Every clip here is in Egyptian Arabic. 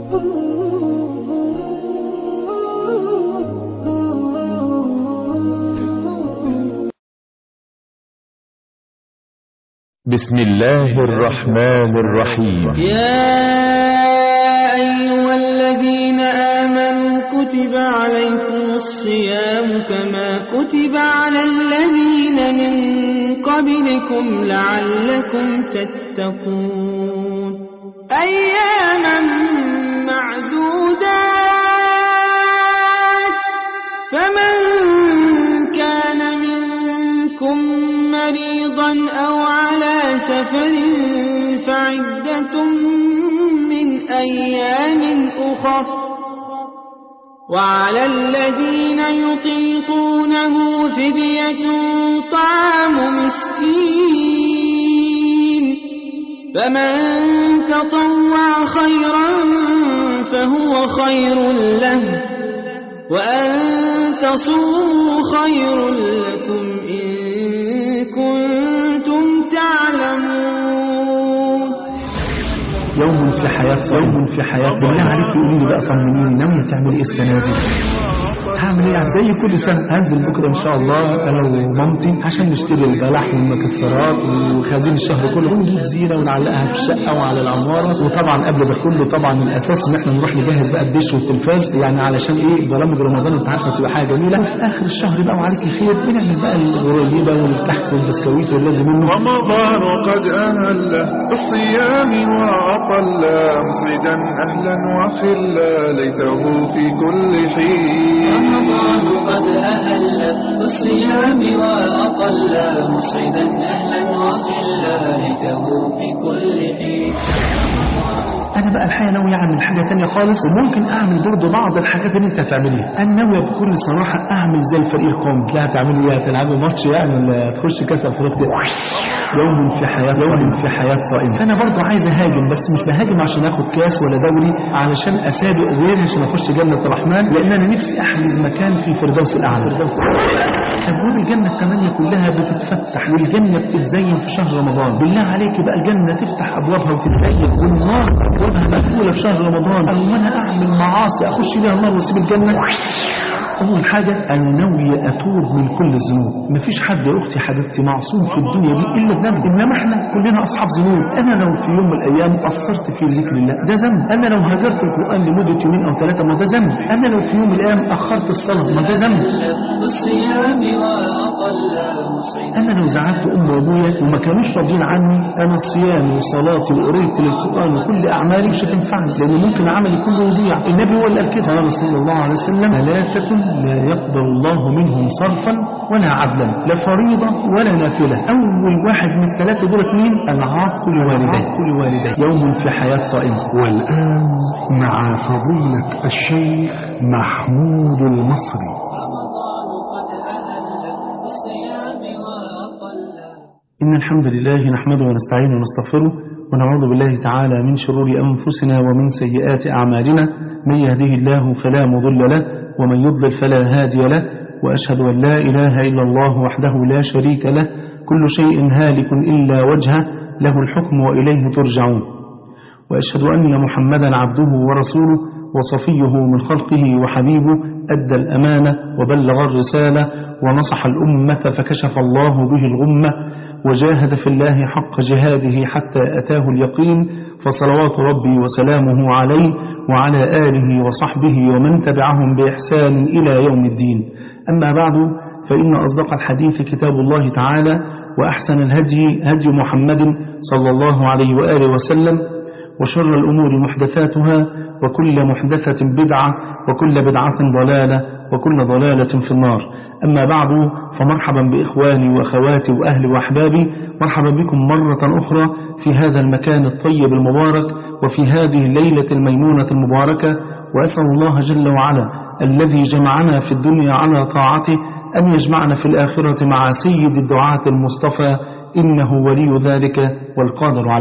بسم الله الرحمن الرحيم يا أيها الذين آمنوا كتب عليكم الصيام كما كتب على الذين من قبلكم لعلكم تتقون أياما معدودات فمن كان منكم مريضا أو على سفر فعدة من أيام أخر وعلى الذين يطيقونه فدية طعام مسكين فمن تطوع خيرا فهو خير له وأن تصوموا خير لكم إن كنتم تعلمون يوم في حياة يوم في حياة بالله عليك يقولي لي بقى طمنيني ناوية تعمل ايه السنة دي؟ هعمل ايه يعني زي كل سنة هنزل بكرة ان شاء الله انا ومامتي عشان نشتري البلح والمكسرات وخازين الشهر كله ونجيب زينة ونعلقها في الشقة وعلى العمارة وطبعا قبل ده كله طبعا الاساس ان احنا نروح نجهز بقى الدش والتلفاز يعني علشان ايه برامج رمضان انت عارفة تبقى حاجة جميلة وفي اخر الشهر بقى وعليك خير بنعمل بقى الغريبة والكحك والبسكويت واللازم منه رمضان قد أهل بالصيام وأطل مصعدا أهلا وخلا ليته في كل حين رمضان قد أهل بالصيام وأطل مسعدا أهلا وخلا ليته في كل حين انا بقى الحقيقه ناوي اعمل حاجه تانية خالص وممكن اعمل برضه بعض الحاجات اللي انت هتعمليها انا ناوي بكل صراحه اعمل زي الفريق القومي لا هتعملي ايه هتلعبي ماتش يعني ولا تخش كاس افريقيا يوم في حياه يوم في حياه صائم فانا برضه عايز اهاجم بس مش بهاجم عشان اخد كاس ولا دوري علشان اسابق غيري عشان اخش جنه الرحمن لان انا نفسي احجز مكان في فردوس الاعلى فردوس ابواب الجنه الثمانيه كلها بتتفتح والجنه بتتزين في شهر رمضان بالله عليك بقى الجنه تفتح ابوابها وتتزين والنار ابوابها مقفوله في شهر رمضان او انا اعمل معاصي اخش بيها النار واسيب الجنه أول حاجة أنا ناوي أتوب من كل الذنوب مفيش حد يا أختي حبيبتي معصوم في الدنيا دي إلا الذنب إنما إحنا كلنا أصحاب ذنوب أنا لو في يوم من الأيام قصرت في ذكر الله ده ذنب أنا لو هاجرت القرآن لمدة يومين أو ثلاثة ما ده ذنب أنا لو في يوم من الأيام أخرت الصلاة ما ده ذنب بالصيام وأطل مسعدا أنا لو زعلت أمي وأبويا وما كانوش راضيين عني أنا صيامي وصلاتي وقرايتي للقرآن وكل أعمالي مش هتنفعني لأن ممكن عملي كله يضيع النبي هو اللي قال كده قال صلى الله عليه وسلم ثلاثة لا يقبل الله منهم صرفا ولا عدلا لا فريضة ولا نافلة أول واحد من الثلاثة دول مين العاق لوالديه لوالديه يوم في حياة صائم والآن مع فضيلة الشيخ محمود المصري رمضان قد أهل بالصيام وأطل إن الحمد لله نحمده ونستعينه ونستغفره ونعوذ بالله تعالى من شرور أنفسنا ومن سيئات أعمالنا من يهده الله فلا مضل له ومن يضلل فلا هادي له وأشهد أن لا إله إلا الله وحده لا شريك له كل شيء هالك إلا وجهه له الحكم وإليه ترجعون وأشهد أن محمدا عبده ورسوله وصفيه من خلقه وحبيبه أدى الأمانة وبلغ الرسالة ونصح الأمة فكشف الله به الغمة وجاهد في الله حق جهاده حتى أتاه اليقين فصلوات ربي وسلامه عليه وعلى آله وصحبه ومن تبعهم بإحسان إلى يوم الدين أما بعد فإن أصدق الحديث كتاب الله تعالى وأحسن الهدي هدي محمد صلى الله عليه وآله وسلم وشر الأمور محدثاتها وكل محدثة بدعة وكل بدعة ضلالة وكل ضلالة في النار أما بعد فمرحبا بإخواني وأخواتي وأهلي وأحبابي مرحبا بكم مرة أخرى في هذا المكان الطيب المبارك وفي هذه الليلة الميمونة المباركة وأسأل الله جل وعلا الذي جمعنا في الدنيا على طاعته أن يجمعنا في الآخرة مع سيد الدعاة المصطفى إنه ولي ذلك والقادر عليه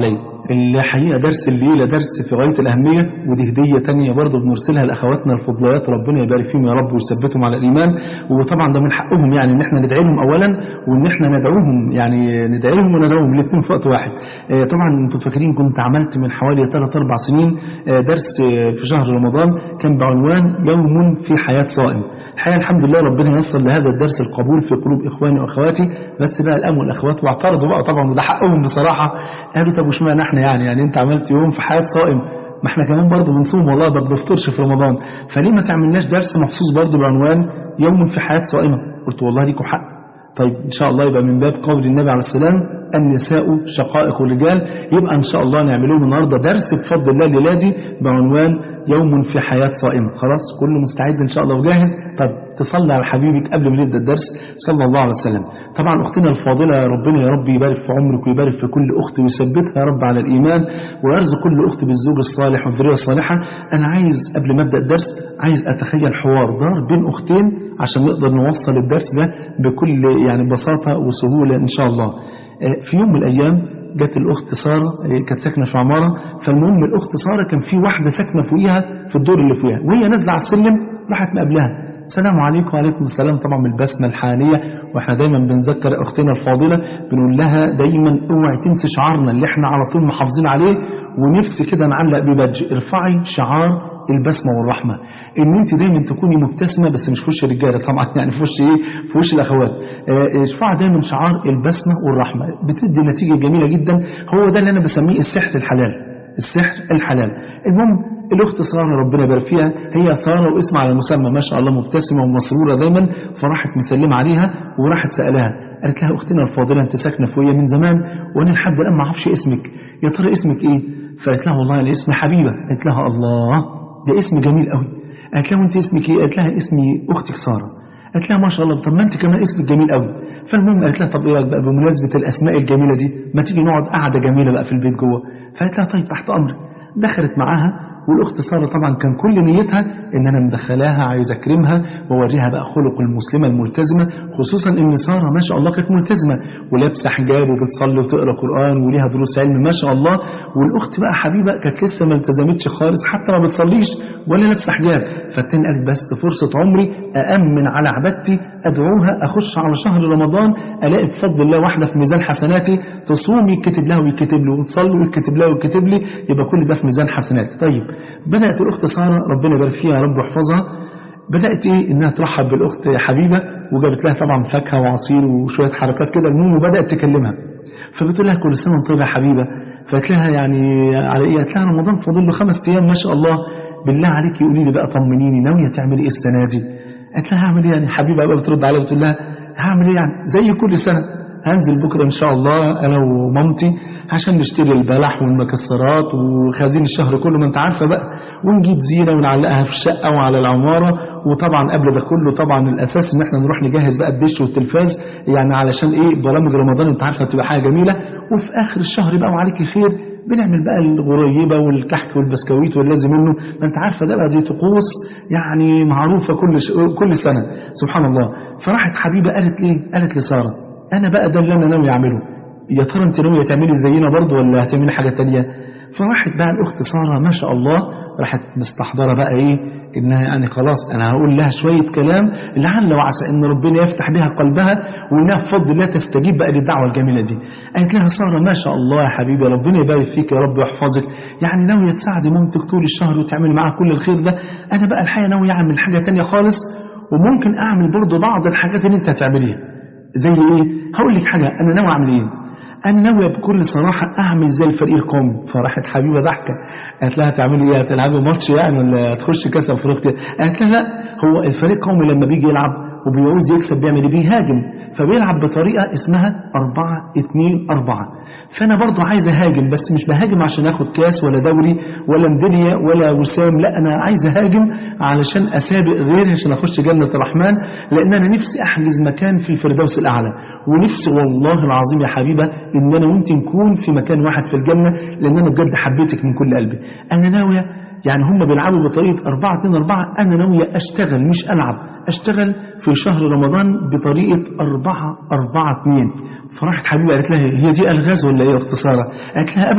الحقيقة درس الليلة درس في غاية الأهمية ودي هدية تانية برضه بنرسلها لأخواتنا الفضليات ربنا يبارك فيهم يا رب ويثبتهم على الإيمان وطبعا ده من حقهم يعني إن احنا ندعي لهم أولا وإن احنا ندعوهم يعني ندعي لهم وندعوهم الاثنين في وقت واحد آه، طبعا انتم فاكرين كنت عملت من حوالي 3 4 سنين آه، درس آه، في شهر رمضان كان بعنوان يوم في حياة صائم الحقيقة الحمد لله ربنا يسر لهذا الدرس القبول في قلوب إخواني وأخواتي بس بقى الأم والأخوات واعترضوا بقى طبعا وده حقهم بصراحة قالوا طب وش معنى احنا يعني يعني أنت عملت يوم في حياة صائم ما احنا كمان برضه بنصوم والله ما بنفطرش في رمضان فليه ما تعملناش درس مخصوص برضه بعنوان يوم في حياة صائمة قلت والله ليكم حق طيب إن شاء الله يبقى من باب قول النبي عليه السلام النساء شقائق الرجال يبقى إن شاء الله نعمله النهاردة درس بفضل الله ليلادي بعنوان يوم في حياة صائمة خلاص كله مستعد إن شاء الله وجاهز طب تصلي على حبيبك قبل ما نبدأ الدرس صلى الله عليه وسلم طبعا أختنا الفاضلة ربنا يا رب يبارك في عمرك ويبارك في كل أخت ويثبتها يا رب على الإيمان ويرزق كل أخت بالزوج الصالح والذرية الصالحة أنا عايز قبل ما أبدأ الدرس عايز أتخيل حوار دار بين أختين عشان نقدر نوصل الدرس ده بكل يعني بساطة وسهولة إن شاء الله في يوم من الأيام جت الأخت سارة كانت ساكنة في عمارة فالمهم الأخت سارة كان في واحدة ساكنة فوقيها في الدور اللي فوقيها وهي نازلة على السلم راحت مقابلها السلام عليكم وعليكم السلام طبعا من البسمة الحانية واحنا دايما بنذكر اختنا الفاضلة بنقول لها دايما اوعي تنسي شعارنا اللي احنا على طول محافظين عليه ونفسي كده نعلق ببدج ارفعي شعار البسمة والرحمة ان انت دايما تكوني مبتسمة بس مش في وش الرجالة طبعا يعني في وش ايه في وش الاخوات اه ارفعي دايما شعار البسمة والرحمة بتدي نتيجة جميلة جدا هو ده اللي انا بسميه السحر الحلال السحر الحلال المهم الاخت ساره ربنا يبارك فيها هي ساره واسم على المسمى ما شاء الله مبتسمه ومسروره دايما فراحت مسلمه عليها وراحت سالها قالت لها اختنا الفاضله انت ساكنه فوقيا من زمان وانا لحد الان ما اعرفش اسمك يا ترى اسمك ايه فقالت لها والله انا اسمي حبيبه قالت لها الله ده اسم جميل قوي قالت لها وانت اسمك ايه قالت لها اسمي اختك ساره قالت لها ما شاء الله طب ما انت كمان اسمك جميل قوي فالمهم قالت لها طب ايه رايك بقى بمناسبه الاسماء الجميله دي ما تيجي نقعد قعده جميله بقى في البيت جوه فقالت لها طيب تحت امرك دخلت معاها والاخت ساره طبعا كان كل نيتها ان انا مدخلاها عايز اكرمها واوريها بقى خلق المسلمه الملتزمه خصوصا ان ساره ما شاء الله كانت ملتزمه ولابسه حجاب وبتصلي وتقرا قران وليها دروس علم ما شاء الله والاخت بقى حبيبه كانت لسه ما التزمتش خالص حتى ما بتصليش ولا لابسه حجاب فالتاني قالت بس فرصه عمري أأمن على عبادتي أدعوها أخش على شهر رمضان ألاقي بفضل الله واحدة في ميزان حسناتي تصوم يتكتب لها ويتكتب له وتصلي ويتكتب لها ويتكتب لي يبقى كل ده في ميزان حسناتي طيب بدأت الأخت سارة ربنا يبارك فيها يا رب واحفظها بدأت إيه إنها ترحب بالأخت حبيبة وجابت لها طبعا فاكهة وعصير وشوية حركات كده المهم وبدأت تكلمها فبتقول لها كل سنة وانت طيبة يا حبيبة فقالت لها يعني على إيه قالت لها رمضان فاضل له خمس أيام ما شاء الله بالله عليكي قولي لي بقى طمنيني ناوية تعملي إيه السنة دي قالت لها هعمل ايه يعني حبيبه بقى بترد عليها بتقول لها هعمل ايه يعني زي كل سنه هنزل بكره ان شاء الله انا ومامتي عشان نشتري البلح والمكسرات وخازين الشهر كله ما انت عارفه بقى ونجيب زينه ونعلقها في الشقه وعلى العماره وطبعا قبل ده كله طبعا الاساس ان احنا نروح نجهز بقى الدش والتلفاز يعني علشان ايه برامج رمضان انت عارفه بتبقى حاجه جميله وفي اخر الشهر بقى وعليكي خير بنعمل بقى الغريبة والكحك والبسكويت واللازم منه ما انت عارفة ده بقى دي طقوس يعني معروفة كل ش... كل سنة سبحان الله فراحت حبيبة قالت ليه قالت لسارة انا بقى ده اللي انا ناوي اعمله يا ترى انت ناوية تعملي زينا برضه ولا هتعملي حاجة تانية فراحت بقى الاخت سارة ما شاء الله راحت مستحضرة بقى ايه انها يعني خلاص انا هقول لها شوية كلام لعل وعسى ان ربنا يفتح بها قلبها وانها بفضل الله تستجيب بقى للدعوة الجميلة دي قالت لها سارة ما شاء الله يا حبيبي ربنا يبارك فيك يا رب ويحفظك يعني ناوية تساعدي مامتك طول الشهر وتعملي معاها كل الخير ده انا بقى الحقيقة ناوية اعمل حاجة تانية خالص وممكن اعمل برضه بعض الحاجات اللي انت هتعمليها زي ايه هقول لك حاجة انا ناوي اعمل ايه أنا ناوية بكل صراحة أعمل زي الفريق القومي فراحت حبيبة ضحكة قالت لها هتعملي إيه هتلعبي ماتش يعني ولا تخش كأس أفريقيا قالت لها لا هو الفريق القومي لما بيجي يلعب وبيعوز يكسب بيعمل إيه بيهاجم فبيلعب بطريقة اسمها 4 2 4 فأنا برضو عايز أهاجم بس مش بهاجم عشان آخد كاس ولا دوري ولا ميدالية ولا وسام لا أنا عايز أهاجم علشان أسابق غيري عشان أخش جنة الرحمن لأن أنا نفسي أحجز مكان في الفردوس الأعلى ونفسي والله العظيم يا حبيبة إن أنا وأنت نكون في مكان واحد في الجنة لأن أنا بجد حبيتك من كل قلبي أنا ناوية يعني هم بيلعبوا بطريقة 4 2 4 أنا ناوية أشتغل مش ألعب أشتغل في شهر رمضان بطريقة 4 4 2 فراحت حبيبة قالت لها هي دي ألغاز ولا إيه اختصارا قالت لها أبدا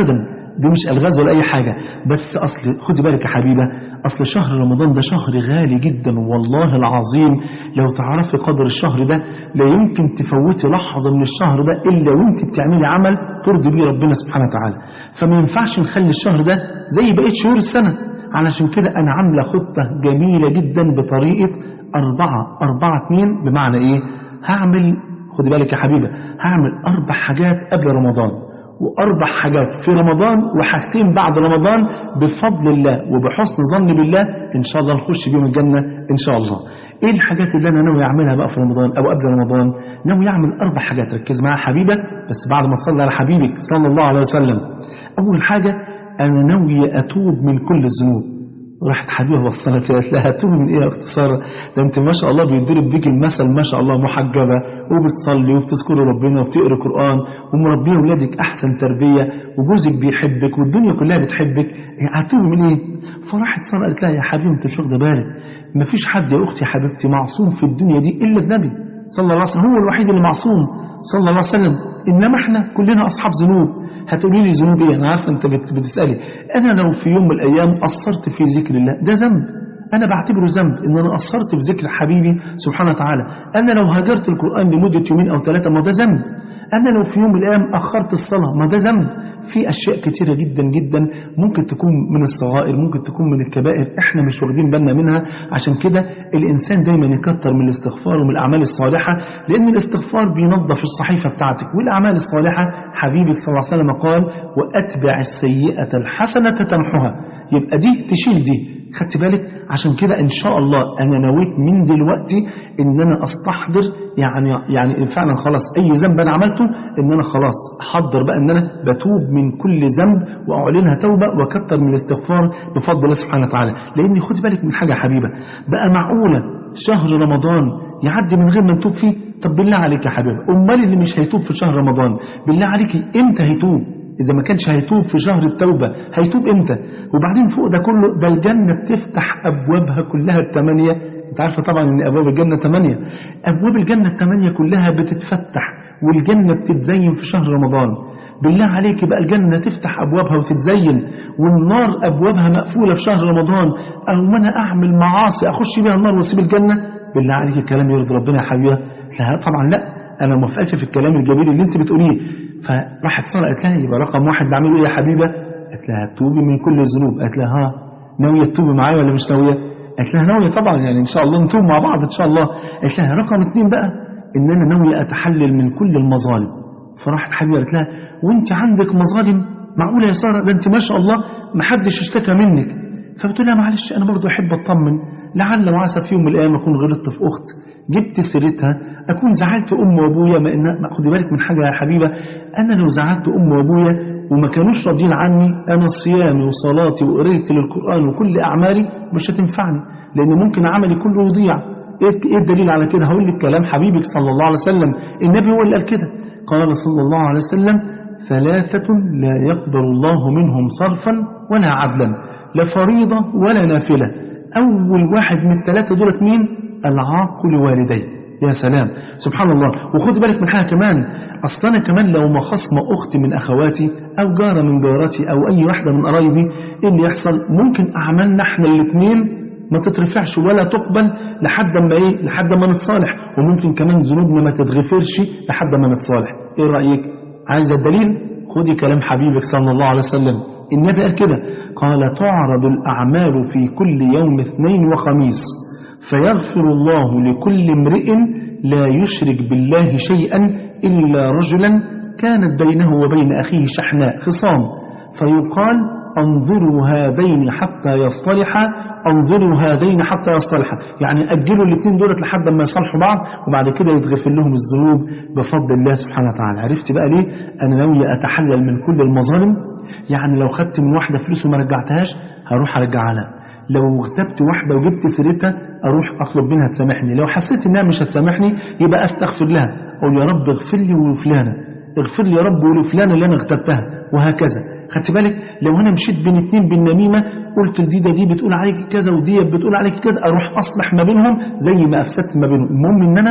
دي مش الغاز ولا اي حاجه بس اصل خدي بالك يا حبيبه اصل شهر رمضان ده شهر غالي جدا والله العظيم لو تعرفي قدر الشهر ده لا يمكن تفوتي لحظه من الشهر ده الا وانت بتعملي عمل ترضي بيه ربنا سبحانه وتعالى فما ينفعش نخلي الشهر ده زي بقيه شهور السنه علشان كده انا عامله خطه جميله جدا بطريقه أربعة أربعة اتنين بمعنى إيه؟ هعمل خدي بالك يا حبيبة هعمل أربع حاجات قبل رمضان وأربع حاجات في رمضان وحاجتين بعد رمضان بفضل الله وبحسن ظن بالله إن شاء الله نخش بيهم الجنة إن شاء الله إيه الحاجات اللي أنا ناوي أعملها بقى في رمضان أو قبل رمضان ناوي أعمل أربع حاجات ركز معايا حبيبة بس بعد ما تصلي على حبيبك صلى الله عليه وسلم أول حاجة أنا ناوي أتوب من كل الذنوب راحت حبيبه وصلت قالت لها توبي من ايه يا اخت ساره ده انت ما شاء الله بيضرب بيك المثل ما شاء الله محجبه وبتصلي وبتذكري ربنا وبتقري قران ومربيه اولادك احسن تربيه وجوزك بيحبك والدنيا كلها بتحبك هتوبي من ايه؟ فراحت ساره قالت لها يا حبيبي انت مش واخده بالك ما فيش حد يا اختي يا حبيبتي معصوم في الدنيا دي الا النبي صلى الله عليه وسلم هو الوحيد اللي معصوم صلى الله عليه وسلم انما احنا كلنا اصحاب ذنوب هتقولي لي ذنوب ايه انا عارفه انت بت- بتسالي انا لو في يوم من الايام قصرت في ذكر الله ده ذنب انا بعتبره ذنب ان انا قصرت في ذكر حبيبي سبحانه وتعالى انا لو هاجرت القران لمده يومين او ثلاثه ما ده ذنب انا لو في يوم من الايام اخرت الصلاه ما ده ذنب في اشياء كتيره جدا جدا ممكن تكون من الصغائر ممكن تكون من الكبائر احنا مش واخدين بالنا منها عشان كده الانسان دايما يكتر من الاستغفار ومن الاعمال الصالحه لان الاستغفار بينظف الصحيفه بتاعتك والاعمال الصالحه حبيبي صلى الله عليه وسلم قال واتبع السيئه الحسنه تمحها يبقى دي تشيل دي خدت بالك عشان كده ان شاء الله انا نويت من دلوقتي ان انا استحضر يعني يعني فعلا خلاص اي ذنب انا عملته ان انا خلاص احضر بقى ان انا بتوب من كل ذنب واعلنها توبه واكتر من الاستغفار بفضل الله سبحانه وتعالى لان خد بالك من حاجه يا حبيبه بقى معقوله شهر رمضان يعدي من غير ما نتوب فيه طب بالله عليك يا حبيبه امال اللي مش هيتوب في شهر رمضان بالله عليك امتى هيتوب إذا ما كانش هيتوب في شهر التوبة هيتوب إمتى وبعدين فوق ده كله ده الجنة بتفتح أبوابها كلها الثمانية أنت عارفة طبعا إن أبواب الجنة ثمانية أبواب الجنة الثمانية كلها بتتفتح والجنة بتتزين في شهر رمضان بالله عليك بقى الجنة تفتح أبوابها وتتزين والنار أبوابها مقفولة في شهر رمضان أو ما أنا أعمل معاصي أخش بيها النار وأسيب الجنة بالله عليك الكلام يرضي ربنا يا حبيبي لا طبعا لا أنا ما موافقش في الكلام الجميل اللي أنت بتقوليه فراحت سارة قالت لها يبقى رقم واحد بعمله ايه يا حبيبة قالت لها توبي من كل الذنوب قالت لها ها ناوية تتوبي معايا ولا مش ناوية قالت لها ناوية طبعا يعني ان شاء الله نتوب مع بعض ان شاء الله قالت لها رقم اتنين بقى ان انا ناوية اتحلل من كل المظالم فراحت حبيبة قالت لها وانت عندك مظالم معقولة يا سارة ده انت ما شاء الله ما حدش اشتكى منك فبتقول لها معلش انا برضو احب اطمن لعل وعسى في يوم من الايام اكون غلطت في اخت جبت سيرتها اكون زعلت ام وابويا ما ان خدي بالك من حاجه يا حبيبه انا لو زعلت ام وابويا وما كانوش راضيين عني انا صيامي وصلاتي وقرايتي للقران وكل اعمالي مش هتنفعني لان ممكن عملي كله يضيع ايه إيه الدليل على كده هقول لك كلام حبيبك صلى الله عليه وسلم النبي هو اللي قال كده قال صلى الله عليه وسلم ثلاثة لا يقبل الله منهم صرفا ولا عدلا لا فريضة ولا نافلة أول واحد من الثلاثة دولت مين العاق لوالديه يا سلام سبحان الله وخد بالك من حاجة كمان أصلا أنا كمان لو ما خصم أختي من أخواتي أو جارة من جاراتي أو أي واحدة من قرايبي إيه اللي يحصل ممكن أعمالنا إحنا الاثنين ما تترفعش ولا تقبل لحد ما إيه لحد ما نتصالح وممكن كمان ذنوبنا ما تتغفرش لحد ما نتصالح إيه رأيك عايز الدليل خدي كلام حبيبك صلى الله عليه وسلم النبي قال كده قال تعرض الأعمال في كل يوم اثنين وخميس فيغفر الله لكل امرئ لا يشرك بالله شيئا إلا رجلا كانت بينه وبين أخيه شحناء خصام فيقال انظروا هذين حتى يصطلحا انظروا هذين حتى يصطلحا يعني أجلوا الاثنين دولت لحد ما يصالحوا بعض وبعد كده يتغفر لهم الذنوب بفضل الله سبحانه وتعالى عرفت بقى ليه أنا ناوي أتحلل من كل المظالم يعني لو خدت من واحدة فلوس وما رجعتهاش هروح أرجعها لها لو اغتبت واحدة وجبت سيرتها أروح أطلب منها تسامحني لو حسيت إنها مش هتسامحني يبقى أستغفر لها أقول يا رب اغفر لي ولفلانة اغفر لي يا رب ولفلانة اللي أنا اغتبتها وهكذا خدت بالك لو أنا مشيت بين اتنين بالنميمة قلت دي ده دي بتقول عليك كذا ودي بتقول عليك كذا أروح أصلح ما بينهم زي ما أفسدت ما بينهم المهم إن أنا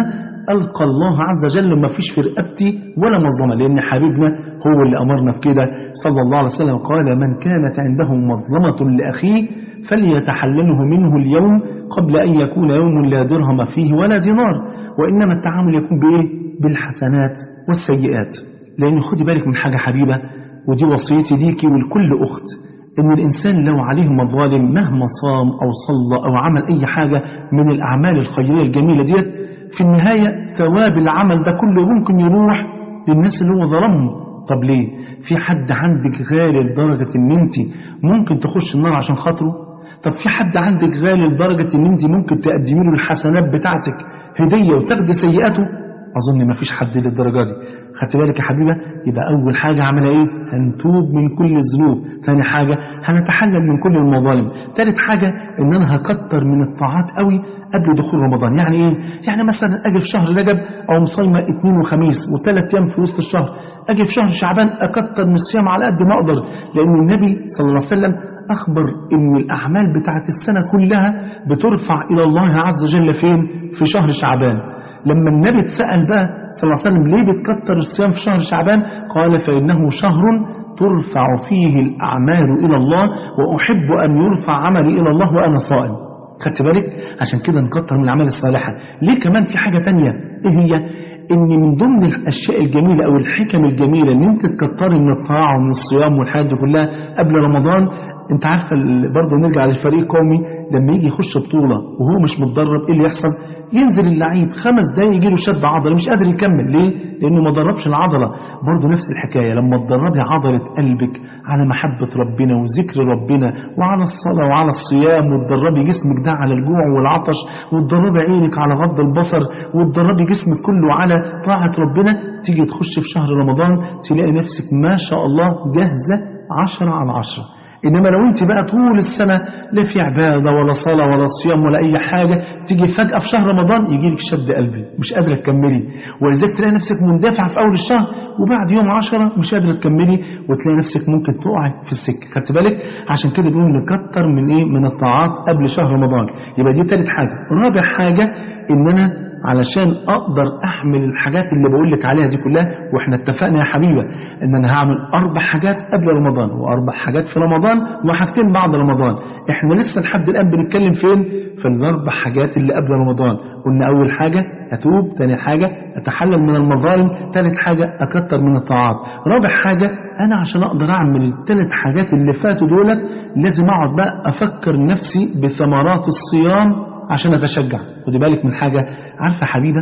ألقى الله عز وجل ما فيش في رقبتي ولا مظلمة لأن حبيبنا هو اللي أمرنا بكده صلى الله عليه وسلم قال من كانت عنده مظلمة لأخيه فليتحلله منه اليوم قبل أن يكون يوم لا درهم فيه ولا دينار وإنما التعامل يكون بإيه؟ بالحسنات والسيئات لأن خدي بالك من حاجة حبيبة ودي وصيتي ليكي ولكل أخت إن الإنسان لو عليه مظالم مهما صام أو صلى أو عمل أي حاجة من الأعمال الخيرية الجميلة ديت في النهاية ثواب العمل ده كله ممكن يروح للناس اللي هو ظلمهم طب ليه؟ في حد عندك غالي لدرجة إن أنت ممكن تخش النار عشان خاطره؟ طب في حد عندك غالي لدرجة إن أنت ممكن تقدمي له الحسنات بتاعتك هدية وتاخدي سيئاته؟ أظن ما فيش حد للدرجة دي خدت بالك يا حبيبة يبقى أول حاجة عملها إيه هنتوب من كل الذنوب ثاني حاجة هنتحلل من كل المظالم ثالث حاجة إن أنا هكتر من الطاعات قوي قبل دخول رمضان يعني إيه يعني مثلا أجي في شهر رجب أو مصيمة اثنين وخميس وثلاث أيام في وسط الشهر أجي في شهر شعبان أكتر من الصيام على قد ما أقدر لأن النبي صلى الله عليه وسلم أخبر إن الأعمال بتاعت السنة كلها بترفع إلى الله عز وجل فين في شهر شعبان لما النبي اتسأل بقى صلى الله عليه وسلم ليه بتكتر الصيام في شهر شعبان قال فإنه شهر ترفع فيه الأعمال إلى الله وأحب أن يرفع عملي إلى الله وأنا صائم خدت بالك عشان كده نكتر من الأعمال الصالحة ليه كمان في حاجة تانية إيه هي إن من ضمن الأشياء الجميلة أو الحكم الجميلة إن أنت تكتري من الطاعة ومن الصيام والحاجات دي كلها قبل رمضان انت عارفه برضه نرجع للفريق القومي لما يجي يخش بطوله وهو مش متدرب ايه اللي يحصل ينزل اللعيب خمس دقايق يجي له شد عضله مش قادر يكمل ليه لانه ما دربش العضله برضه نفس الحكايه لما تدربي عضله قلبك على محبه ربنا وذكر ربنا وعلى الصلاه وعلى الصيام وتدربي جسمك ده على الجوع والعطش وتدربي عينك على غض البصر وتدربي جسمك كله على طاعه ربنا تيجي تخش في شهر رمضان تلاقي نفسك ما شاء الله جاهزه عشرة على عشرة إنما لو أنت بقى طول السنة لا في عبادة ولا صلاة ولا صيام ولا أي حاجة تيجي فجأة في شهر رمضان يجي لك شد قلبي مش قادرة تكملي ولذلك تلاقي نفسك مندفعة في أول الشهر وبعد يوم عشرة مش قادرة تكملي وتلاقي نفسك ممكن تقعي في السكة خدت بالك عشان كده بنقول نكتر من إيه من الطاعات قبل شهر رمضان يبقى دي تالت حاجة رابع حاجة إن أنا علشان اقدر احمل الحاجات اللي بقول لك عليها دي كلها واحنا اتفقنا يا حبيبه ان انا هعمل اربع حاجات قبل رمضان واربع حاجات في رمضان وحاجتين بعد رمضان احنا لسه لحد الان بنتكلم فين في الاربع حاجات اللي قبل رمضان قلنا اول حاجه اتوب ثاني حاجه اتحلل من المظالم ثالث حاجه اكتر من الطاعات رابع حاجه انا عشان اقدر اعمل الثلاث حاجات اللي فاتوا دولت لازم اقعد بقى افكر نفسي بثمرات الصيام عشان اتشجع خدي بالك من حاجه عارفه حبيبه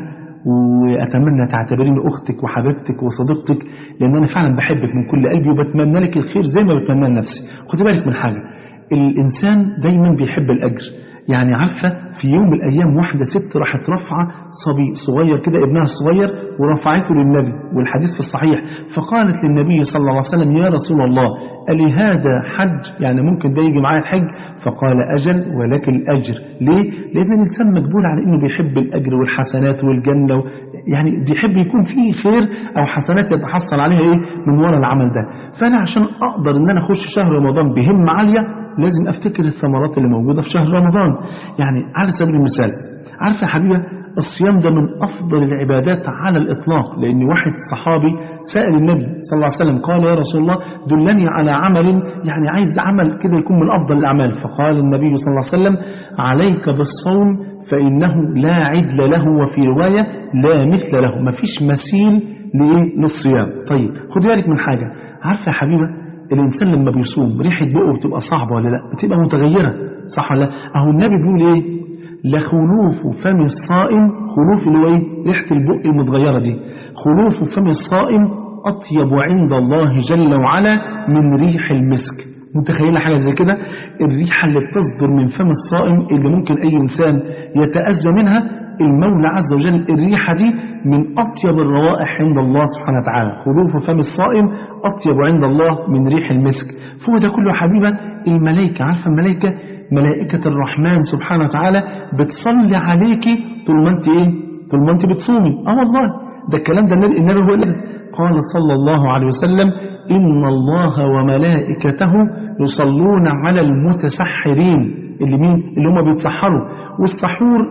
واتمنى تعتبريني اختك وحبيبتك وصديقتك لان انا فعلا بحبك من كل قلبي وبتمنى لك الخير زي ما بتمنى لنفسي خدي بالك من حاجه الانسان دايما بيحب الاجر يعني عارفة في يوم من الأيام واحدة ست راحت رفعة صبي صغير كده ابنها الصغير ورفعته للنبي والحديث في الصحيح فقالت للنبي صلى الله عليه وسلم يا رسول الله ألي هذا حج يعني ممكن ده يجي معايا الحج فقال أجل ولك الأجر ليه؟ لأن الإنسان مجبول على أنه بيحب الأجر والحسنات والجنة و... يعني بيحب يكون فيه خير أو حسنات يتحصل عليها إيه من وراء العمل ده فأنا عشان أقدر أن أنا أخش شهر رمضان بهمة عالية لازم افتكر الثمرات اللي موجودة في شهر رمضان يعني على سبيل المثال عارفة يا حبيبة الصيام ده من أفضل العبادات على الإطلاق لأن واحد صحابي سأل النبي صلى الله عليه وسلم قال يا رسول الله دلني على عمل يعني عايز عمل كده يكون من أفضل الأعمال فقال النبي صلى الله عليه وسلم عليك بالصوم فإنه لا عدل له وفي رواية لا مثل له مفيش مثيل لإيه للصيام طيب خد بالك من حاجة عارفة يا حبيبة الإنسان لما بيصوم ريحة بقه بتبقى صعبة ولا لا بتبقى متغيرة صح ولا لا أهو النبي بيقول إيه لخلوف فم الصائم خلوف اللي هو إيه ريحة البق المتغيرة دي خلوف فم الصائم أطيب عند الله جل وعلا من ريح المسك متخيلة حاجة زي كده الريحة اللي بتصدر من فم الصائم اللي ممكن أي إنسان يتأذى منها المولى عز وجل الريحة دي من أطيب الروائح عند الله سبحانه وتعالى خلوف فم الصائم أطيب عند الله من ريح المسك فهو ده كله حبيبة الملائكة عارفة الملائكة ملائكة الرحمن سبحانه وتعالى بتصلي عليكي طول ما انت ايه طول ما انت بتصومي اه والله ده الكلام ده النبي هو اللي قال صلى الله عليه وسلم إن الله وملائكته يصلون على المتسحرين اللي مين اللي هم بيتسحروا والسحور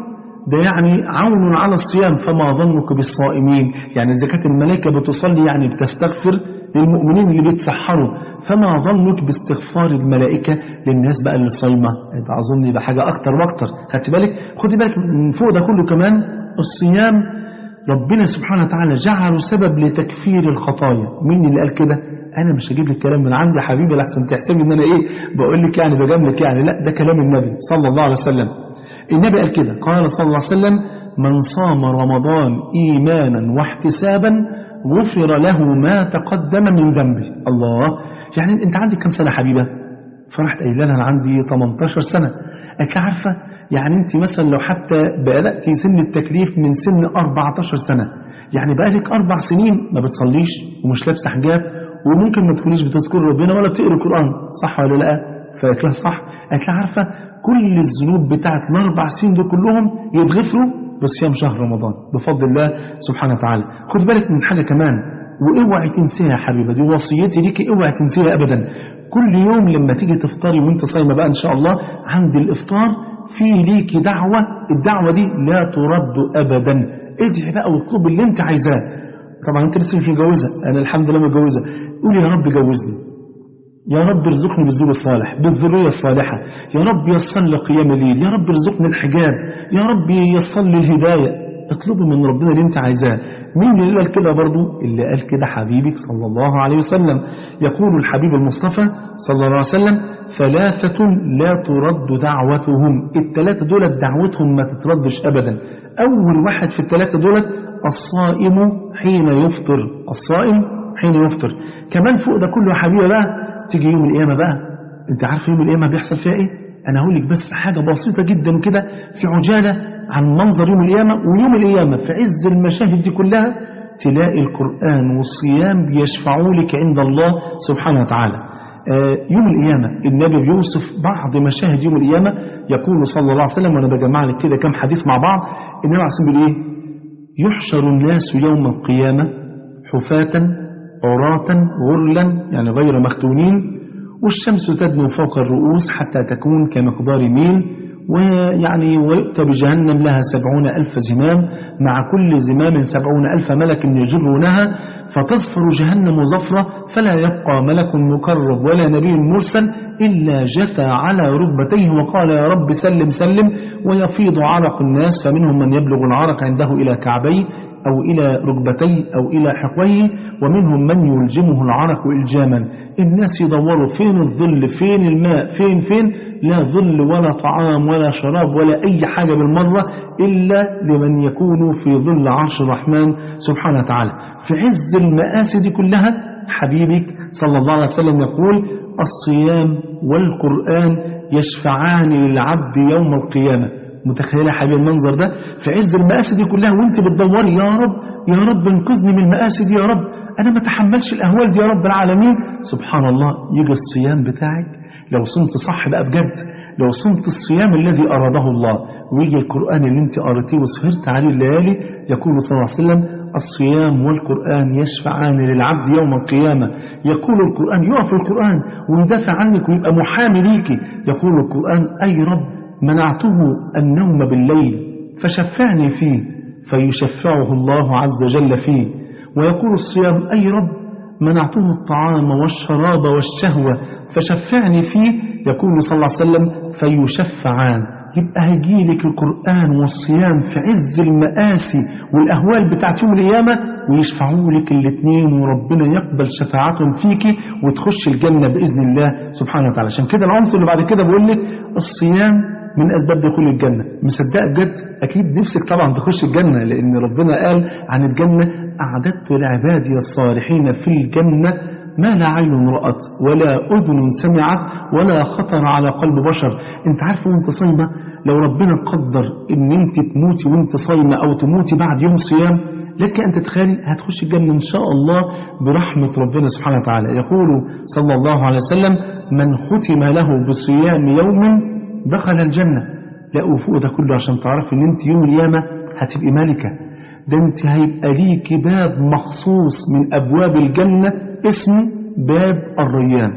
ده يعني عون على الصيام فما ظنك بالصائمين يعني إذا كانت الملائكة بتصلي يعني بتستغفر للمؤمنين اللي بيتسحروا فما ظنك باستغفار الملائكة للناس بقى اللي صايمة يبقى أظن يبقى حاجة أكتر وأكتر خدت بالك خدي بالك من فوق ده كله كمان الصيام ربنا سبحانه وتعالى جعله سبب لتكفير الخطايا مين اللي قال كده انا مش هجيب لك كلام من عندي يا حبيبي لحسن تحسبي ان انا ايه بقول لك يعني بجاملك يعني لا ده كلام النبي صلى الله عليه وسلم النبي قال كده قال صلى الله عليه وسلم من صام رمضان ايمانا واحتسابا غفر له ما تقدم من ذنبه الله يعني انت عندك كم سنه حبيبه فرحت قايله لها انا عندي 18 سنه قالت لي عارفه يعني انت مثلا لو حتى بلغتي سن التكليف من سن 14 سنه يعني بقالك اربع سنين ما بتصليش ومش لابسه حجاب وممكن ما تكونيش بتذكر ربنا ولا بتقري القران صح ولا لا فقالت لها صح قالت لها عارفه كل الذنوب بتاعت الاربع سنين دول كلهم يتغفروا بصيام شهر رمضان بفضل الله سبحانه وتعالى خد بالك من حاجه كمان واوعي تنسيها يا حبيبه دي وصيتي ليكي اوعي تنسيها ابدا كل يوم لما تيجي تفطري وانت صايمه بقى ان شاء الله عند الافطار في ليكي دعوه الدعوه دي لا ترد ابدا ادعي بقى واطلبي اللي انت عايزاه طبعا انت لسه مش متجوزه انا الحمد لله متجوزه قولي يا رب جوزني يا رب ارزقني بالزوج الصالح بالذريه الصالحه يا رب يسر لي قيام الليل يا رب ارزقني الحجاب يا رب يسر لي الهدايه اطلبي من ربنا اللي انت عايزاه مين اللي قال كده برضو اللي قال كده حبيبك صلى الله عليه وسلم يقول الحبيب المصطفى صلى الله عليه وسلم ثلاثة لا ترد دعوتهم الثلاثة دول دعوتهم ما تتردش أبدا أول واحد في الثلاثة دول الصائم حين يفطر الصائم حين يفطر كمان فوق ده كله يا حبيبي بقى تيجي يوم القيامة بقى انت عارف يوم القيامة بيحصل فيها ايه انا هقول لك بس حاجة بسيطة جدا كده في عجالة عن منظر يوم القيامة ويوم القيامة في عز المشاهد دي كلها تلاقي القرآن والصيام بيشفعوا لك عند الله سبحانه وتعالى آه يوم القيامة النبي بيوصف بعض مشاهد يوم القيامة يقول صلى الله عليه وسلم وأنا بجمع لك كده كم حديث مع بعض النبي عليه الصلاة والسلام بيقول إيه يحشر الناس يوم القيامة حفاة عراة غرلا يعني غير مختونين والشمس تدنو فوق الرؤوس حتى تكون كمقدار ميل ويعني ويؤتى بجهنم لها سبعون ألف زمام مع كل زمام سبعون ألف ملك يجرونها فتصفر جهنم زفرة فلا يبقى ملك مقرب ولا نبي مرسل إلا جثى على ركبتيه وقال يا رب سلم سلم ويفيض عرق الناس فمنهم من يبلغ العرق عنده إلى كعبيه أو إلى ركبتيه أو إلى حقويه ومنهم من يلجمه العرق إلجاما الناس يدوروا فين الظل فين الماء فين فين لا ظل ولا طعام ولا شراب ولا أي حاجة بالمرة إلا لمن يكون في ظل عرش الرحمن سبحانه وتعالى في عز المآسي دي كلها حبيبك صلى الله عليه وسلم يقول الصيام والقرآن يشفعان للعبد يوم القيامة متخيلة حبيب المنظر ده في عز المآسي دي كلها وانت بتدوري يا رب يا رب انقذني من المآسي دي يا رب انا ما تحملش الاهوال دي يا رب العالمين سبحان الله يجي الصيام بتاعك لو صمت صح بقى بجد لو صمت الصيام الذي أراده الله ويجي القرآن اللي انت قرأتيه وسهرت عليه الليالي يقول صلى الله عليه وسلم الصيام والقرآن يشفعان للعبد يوم القيامة يقول القرآن يقف القرآن ويدافع عنك ويبقى محامي ليكي يقول القرآن أي رب منعته النوم بالليل فشفعني فيه فيشفعه الله عز وجل فيه ويقول الصيام أي رب منعته الطعام والشراب والشهوة فشفعني فيه يقول صلى الله عليه وسلم فيشفعان يبقى هيجيلك القرآن والصيام في عز المآسي والأهوال بتاعت يوم القيامة ويشفعوا لك الاثنين وربنا يقبل شفاعتهم فيكي وتخش الجنة بإذن الله سبحانه وتعالى عشان كده العنصر اللي بعد كده بقول لك الصيام من أسباب دخول الجنة مصدقة بجد أكيد نفسك طبعا تخش الجنة لأن ربنا قال عن الجنة أعددت لعبادي الصالحين في الجنة ما لا عين رأت ولا أذن سمعت ولا خطر على قلب بشر انت عارف وانت صايمة لو ربنا قدر ان انت تموتي وانت صايمة او تموتي بعد يوم صيام لك أن تتخيل هتخش الجنة إن شاء الله برحمة ربنا سبحانه وتعالى يقول صلى الله عليه وسلم من ختم له بصيام يوم دخل الجنة لا وفوق ده كله عشان تعرف ان انت يوم القيامة هتبقي ملكة ده انت هيبقى ليكي باب مخصوص من ابواب الجنة اسمه باب الريان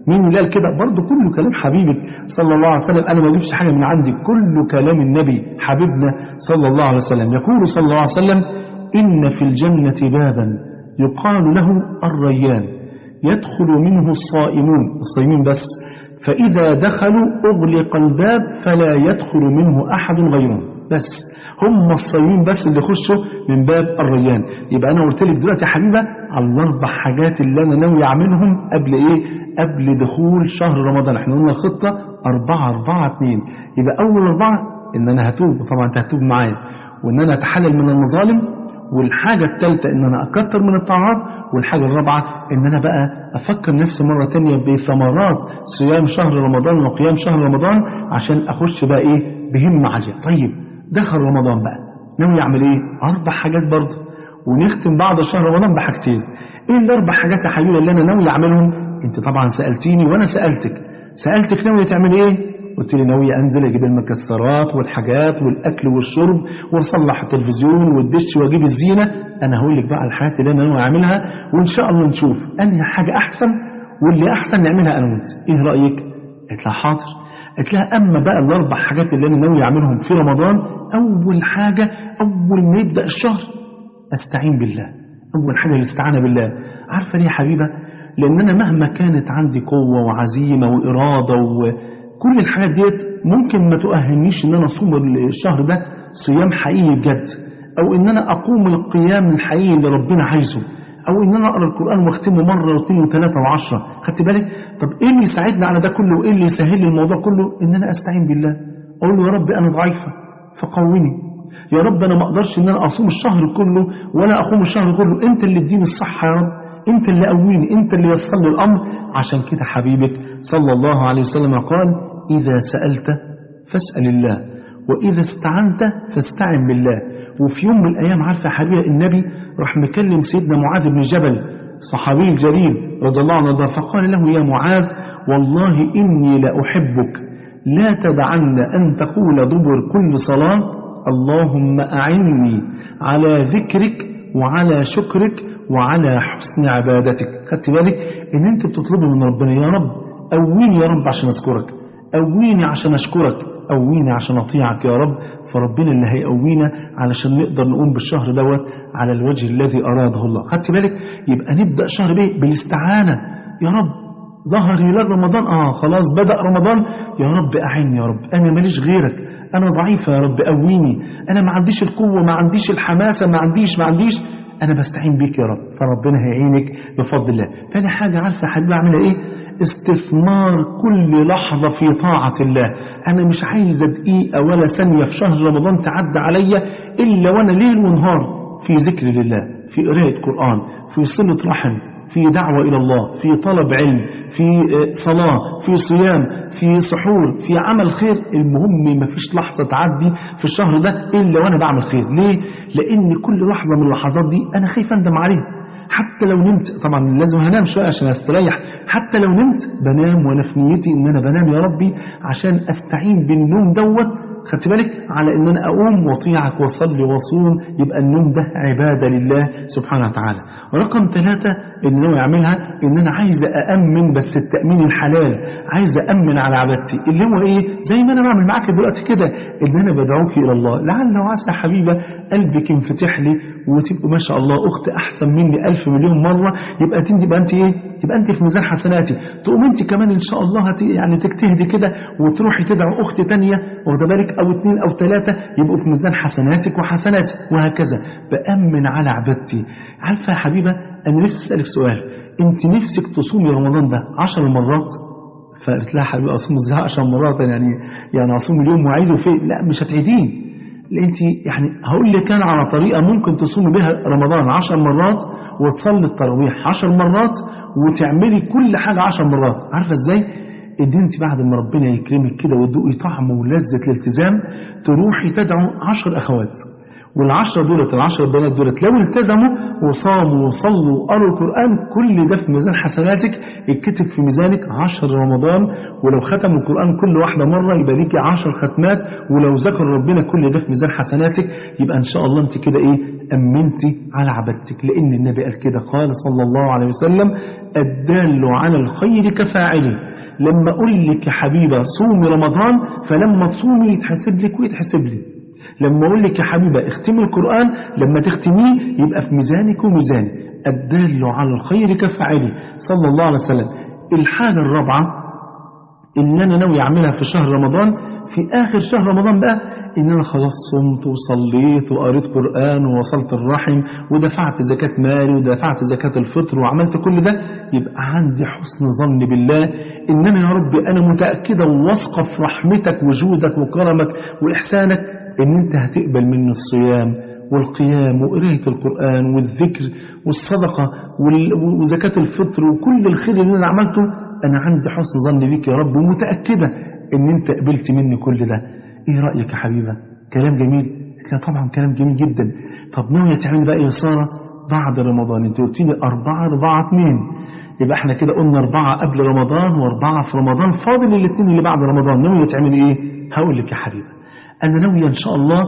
مين اللي قال كده برضه كله كلام حبيبك صلى الله عليه وسلم أنا ما أجيبش حاجة من عندي كله كلام النبي حبيبنا صلى الله عليه وسلم يقول صلى الله عليه وسلم إن في الجنة بابا يقال له الريان يدخل منه الصائمون الصائمين بس فإذا دخلوا أغلق الباب فلا يدخل منه أحد غيرهم بس هم الصايمين بس اللي يخشوا من باب الريان يبقى أنا قلت لك دلوقتي يا حبيبة على الأربع حاجات اللي أنا ناوي أعملهم قبل إيه؟ قبل دخول شهر رمضان احنا قلنا الخطة أربعة أربعة اتنين يبقى أول أربعة إن أنا هتوب طبعا أنت هتوب معايا وإن أنا أتحلل من المظالم والحاجة الثالثة إن أنا أكتر من الطاعات والحاجة الرابعة إن أنا بقى أفكر نفسي مرة تانية بثمرات صيام شهر رمضان وقيام شهر رمضان عشان أخش بقى إيه بهمة عالية طيب دخل رمضان بقى ناوي أعمل إيه أربع حاجات برضه ونختم بعد شهر رمضان بحاجتين إيه الأربع حاجات يا حبيبي اللي أنا ناوي أعملهم أنت طبعا سألتيني وأنا سألتك سألتك ناوي تعمل إيه قلت لي ناوي انزل اجيب المكسرات والحاجات والاكل والشرب واصلح التلفزيون والدش واجيب الزينه انا هقول لك بقى الحاجات اللي انا ناوي اعملها وان شاء الله نشوف انهي حاجه احسن واللي احسن نعملها انا وانت ايه رايك قلت لها حاضر قلت لها اما بقى الاربع حاجات اللي انا ناوي اعملهم في رمضان اول حاجه اول ما يبدا الشهر استعين بالله اول حاجه الاستعانه بالله عارفه ليه يا حبيبه لان انا مهما كانت عندي قوه وعزيمه واراده و كل الحاجات ديت ممكن ما تؤهلنيش ان انا اصوم الشهر ده صيام حقيقي بجد او ان انا اقوم القيام الحقيقي اللي ربنا عايزه او ان انا اقرا القران واختمه مره واثنين وثلاثه وعشره خدت بالك طب ايه اللي يساعدني على ده كله وايه اللي يسهل لي الموضوع كله ان انا استعين بالله اقول له يا رب انا ضعيفه فقوني يا رب انا ما اقدرش ان انا اصوم الشهر كله ولا اقوم الشهر كله انت اللي اديني الصحه يا رب انت اللي قويني انت اللي يسر لي الامر عشان كده حبيبك صلى الله عليه وسلم قال اذا سالت فاسال الله واذا استعنت فاستعن بالله وفي يوم من الايام عارفه يا حبيبي النبي راح مكلم سيدنا معاذ بن جبل صحابي الجليل رضي الله عنه فقال له يا معاذ والله اني لاحبك لا تدعن ان تقول دبر كل صلاه اللهم اعني على ذكرك وعلى شكرك وعلى حسن عبادتك خدت بالك ان انت بتطلبي من ربنا يا رب قويني يا رب عشان اذكرك قويني عشان اشكرك قويني عشان اطيعك يا رب فربنا اللي هيقوينا علشان نقدر نقوم بالشهر دوت على الوجه الذي اراده الله خدت بالك يبقى نبدا شهر بايه بالاستعانه يا رب ظهر هلال رمضان اه خلاص بدا رمضان يا رب اعني يا رب انا ماليش غيرك انا ضعيفه يا رب قويني انا ما عنديش القوه ما عنديش الحماسه ما عنديش ما عنديش انا بستعين بيك يا رب فربنا هيعينك بفضل الله تاني حاجه عارفه يا حبيبي اعملها ايه استثمار كل لحظة في طاعة الله أنا مش عايزة دقيقة ولا ثانية في شهر رمضان تعدى عليا إلا وأنا ليل ونهار في ذكر لله في قراءة قرآن في صلة رحم في دعوة إلى الله في طلب علم في صلاة في صيام في سحور في عمل خير المهم ما فيش لحظة تعدي في الشهر ده إلا وأنا بعمل خير ليه؟ لأن كل لحظة من اللحظات دي أنا خايف أندم عليها حتى لو نمت طبعا لازم هنام شوية عشان استريح حتى لو نمت بنام وانا في نيتي ان انا بنام يا ربي عشان استعين بالنوم دوت خدت بالك على ان انا اقوم واطيعك واصلي واصوم يبقى النوم ده عباده لله سبحانه وتعالى رقم ثلاثة اللي ناوي اعملها ان انا عايز أأمن بس التأمين الحلال عايز أأمن على عبادتي اللي هو ايه زي ما انا بعمل معاك دلوقتي كده ان انا بدعوك الى الله لعل وعسى حبيبه قلبك ينفتح لي وتبقى ما شاء الله اخت احسن مني ألف مليون مره يبقى انت يبقى انت ايه تبقى انت في ميزان حسناتي تقوم انت كمان ان شاء الله هت يعني تجتهدي كده وتروحي تدعو اخت تانية واخده بالك او اثنين او ثلاثه يبقوا في ميزان حسناتك وحسناتي وهكذا بامن على عبادتي عارفه يا حبيبه انا نفسي اسالك سؤال انت نفسك تصومي رمضان ده 10 مرات فقلت لها حبيبي اصوم ازاي 10 مرات يعني يعني اصوم اليوم واعيده فين لا مش هتعيدين انت يعني هقول لك انا على طريقه ممكن تصومي بها رمضان 10 مرات وتصلي التراويح 10 مرات وتعملي كل حاجه 10 مرات عارفه ازاي ان انت بعد ما ربنا يكرمك كده وتدوقي طعم ولذه الالتزام تروحي تدعو 10 اخوات والعشرة دولت العشرة البنات دولت لو التزموا وصاموا وصلوا وقروا القرآن كل ده في ميزان حسناتك يتكتب في ميزانك عشر رمضان ولو ختموا القرآن كل واحدة مرة يبقى ليكي عشر ختمات ولو ذكر ربنا كل ده في ميزان حسناتك يبقى إن شاء الله أنت كده إيه أمنت على عبادتك لأن النبي قال كده قال صلى الله عليه وسلم الدال على الخير كفاعله لما أقول لك يا حبيبة صومي رمضان فلما تصومي يتحسب لك ويتحسب لي لما أقول لك يا حبيبة اختمي القرآن لما تختميه يبقى في ميزانك وميزاني الدال على الخير كفاعله صلى الله عليه وسلم الحاجة الرابعة إن أنا ناوي أعملها في شهر رمضان في آخر شهر رمضان بقى إن أنا خلاص صمت وصليت وقريت قرآن ووصلت الرحم ودفعت زكاة مالي ودفعت زكاة الفطر وعملت كل ده يبقى عندي حسن ظن بالله إن أنا يا رب أنا متأكدة وواثقة في رحمتك وجودك وكرمك وإحسانك إن أنت هتقبل مني الصيام والقيام وقراية القرآن والذكر والصدقة وال- وزكاة الفطر وكل الخير اللي أنا عملته أنا عندي حسن ظن بيك يا رب ومتأكدة إن أنت قبلت مني كل ده إيه رأيك يا حبيبة كلام جميل قلت لها طبعا كلام جميل جدا طب ناوية تعمل بقى إيه يا سارة بعد رمضان أنت قلت لي أربعة أربعة اتنين يبقى احنا كده قلنا أربعة قبل رمضان وأربعة في رمضان فاضل الاثنين اللي بعد رمضان ناوية تعملي إيه هقول لك يا حبيبة أنا ناوية إن شاء الله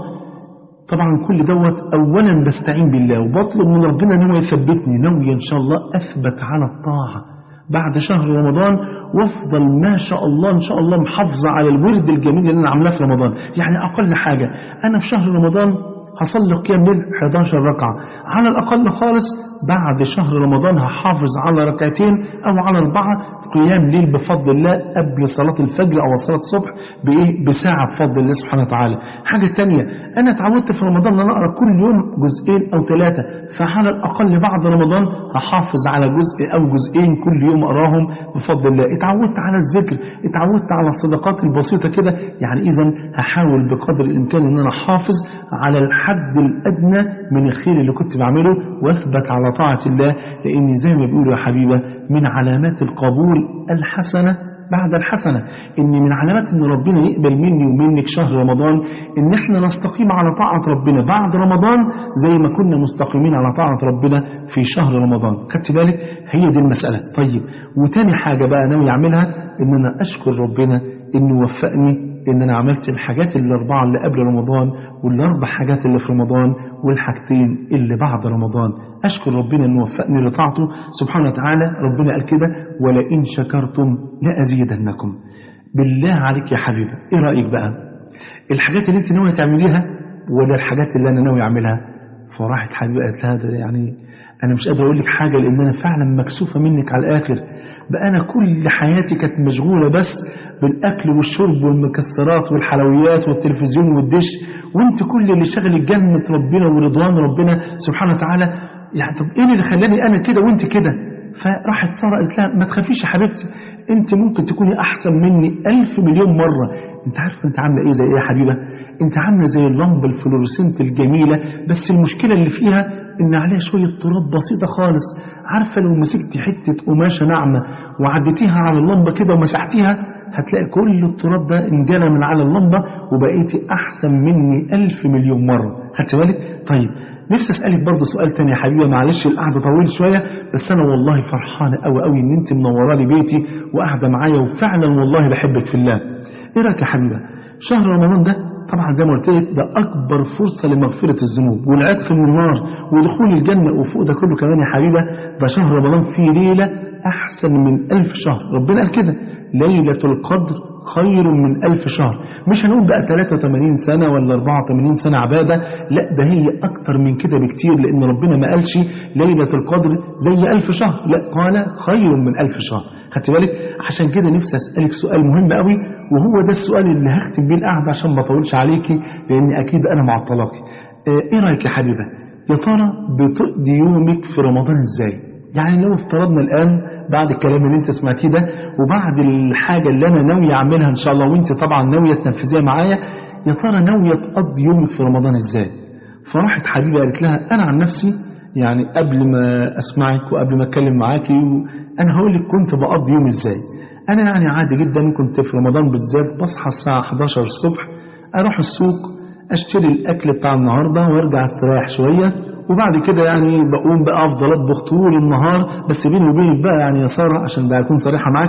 طبعا كل دوت اولا بستعين بالله وبطلب من ربنا ان هو يثبتني ناوي ان شاء الله اثبت على الطاعه بعد شهر رمضان وافضل ما شاء الله ان شاء الله محافظه على الورد الجميل اللي انا عاملاه في رمضان يعني اقل حاجه انا في شهر رمضان هصلي قيام ليل 11 ركعه على الاقل خالص بعد شهر رمضان هحافظ على ركعتين او على اربعه قيام ليل بفضل الله قبل صلاه الفجر او صلاه الصبح بايه بساعه بفضل الله سبحانه وتعالى حاجه تانية انا اتعودت في رمضان ان انا اقرا كل يوم جزئين او ثلاثه فعلى الاقل بعد رمضان هحافظ على جزء او جزئين كل يوم اقراهم بفضل الله اتعودت على الذكر اتعودت على الصدقات البسيطه كده يعني اذا هحاول بقدر الامكان ان انا احافظ على الحد الادنى من الخير اللي كنت بعمله واثبت على طاعه الله لان زي ما بيقولوا يا حبيبه من علامات القبول الحسنه بعد الحسنة إن من علامات إن ربنا يقبل مني ومنك شهر رمضان إن إحنا نستقيم على طاعة ربنا بعد رمضان زي ما كنا مستقيمين على طاعة ربنا في شهر رمضان خدت بالك هي دي المسألة طيب وتاني حاجة بقى ناوي أعملها إن أنا أشكر ربنا إنه وفقني إن أنا عملت الحاجات الأربعة اللي قبل رمضان والأربع حاجات اللي في رمضان والحاجتين اللي بعد رمضان أشكر ربنا إنه وفقني لطاعته سبحانه وتعالى ربنا قال كده ولئن شكرتم لأزيدنكم بالله عليك يا حبيبة إيه رأيك بقى الحاجات اللي أنت ناوية تعمليها ولا الحاجات اللي أنا ناوي أعملها فراحت حبيبة قالت لها ده يعني أنا مش قادر أقول لك حاجة لأن أنا فعلا مكسوفة منك على الآخر بقى أنا كل حياتي كانت مشغولة بس بالأكل والشرب والمكسرات والحلويات والتلفزيون والدش وأنت كل اللي شغل جنة ربنا ورضوان ربنا سبحانه وتعالى يعني طب إيه اللي خلاني أنا كده وأنت كده فراحت سارة قالت لها ما تخافيش يا حبيبتي أنت ممكن تكوني أحسن مني ألف مليون مرة أنت عارفة أنت عاملة إيه زي إيه يا حبيبة أنت عاملة زي اللمبة الفلورسنت الجميلة بس المشكلة اللي فيها إن عليها شوية تراب بسيطة خالص عارفة لو مسكتي حتة قماشة ناعمة وعديتيها على اللمبة كده ومسحتيها هتلاقي كل التراب ده انجلى من على اللمبة وبقيتي أحسن مني ألف مليون مرة خدت بالك؟ طيب نفسي أسألك برضه سؤال تاني يا حبيبة معلش القعدة طويل شوية بس أنا والله فرحانة أوي أوي إن أنت منورة لي بيتي وقاعدة معايا وفعلا والله بحبك في الله. إيه رأيك يا حبيبة؟ شهر رمضان ده طبعا زي ما قلت لك ده أكبر فرصة لمغفرة الذنوب والعتق من النار ودخول الجنة وفوق ده كله كمان يا حبيبة ده شهر رمضان فيه ليلة أحسن من ألف شهر ربنا قال كده ليلة القدر خير من ألف شهر مش هنقول بقى 83 سنة ولا 84 سنة عبادة لا ده هي أكتر من كده بكتير لأن ربنا ما قالش ليلة القدر زي ألف شهر لا قال خير من ألف شهر خدت بالك عشان كده نفسي أسألك سؤال مهم قوي وهو ده السؤال اللي هختم بيه القعدة عشان ما اطولش عليكي لأن أكيد أنا معطلاكي إيه رأيك يا حبيبة يا ترى بتقضي يومك في رمضان إزاي يعني لو افترضنا الآن بعد الكلام اللي انت سمعتيه ده وبعد الحاجة اللي انا ناوية اعملها ان شاء الله وانت طبعا ناوية تنفذيها معايا يا ترى ناوية تقضي يومك في رمضان ازاي فراحت حبيبة قالت لها انا عن نفسي يعني قبل ما اسمعك وقبل ما اتكلم معاكي انا هقول لك كنت بقضي يومي ازاي انا يعني عادي جدا كنت في رمضان بالذات بصحى الساعة 11 الصبح اروح السوق اشتري الاكل بتاع النهارده وارجع استريح شويه وبعد كده يعني بقوم بقى افضل اطبخ طول النهار بس بيني وبينك بقى يعني يا ساره عشان بقى اكون صريحه معاكي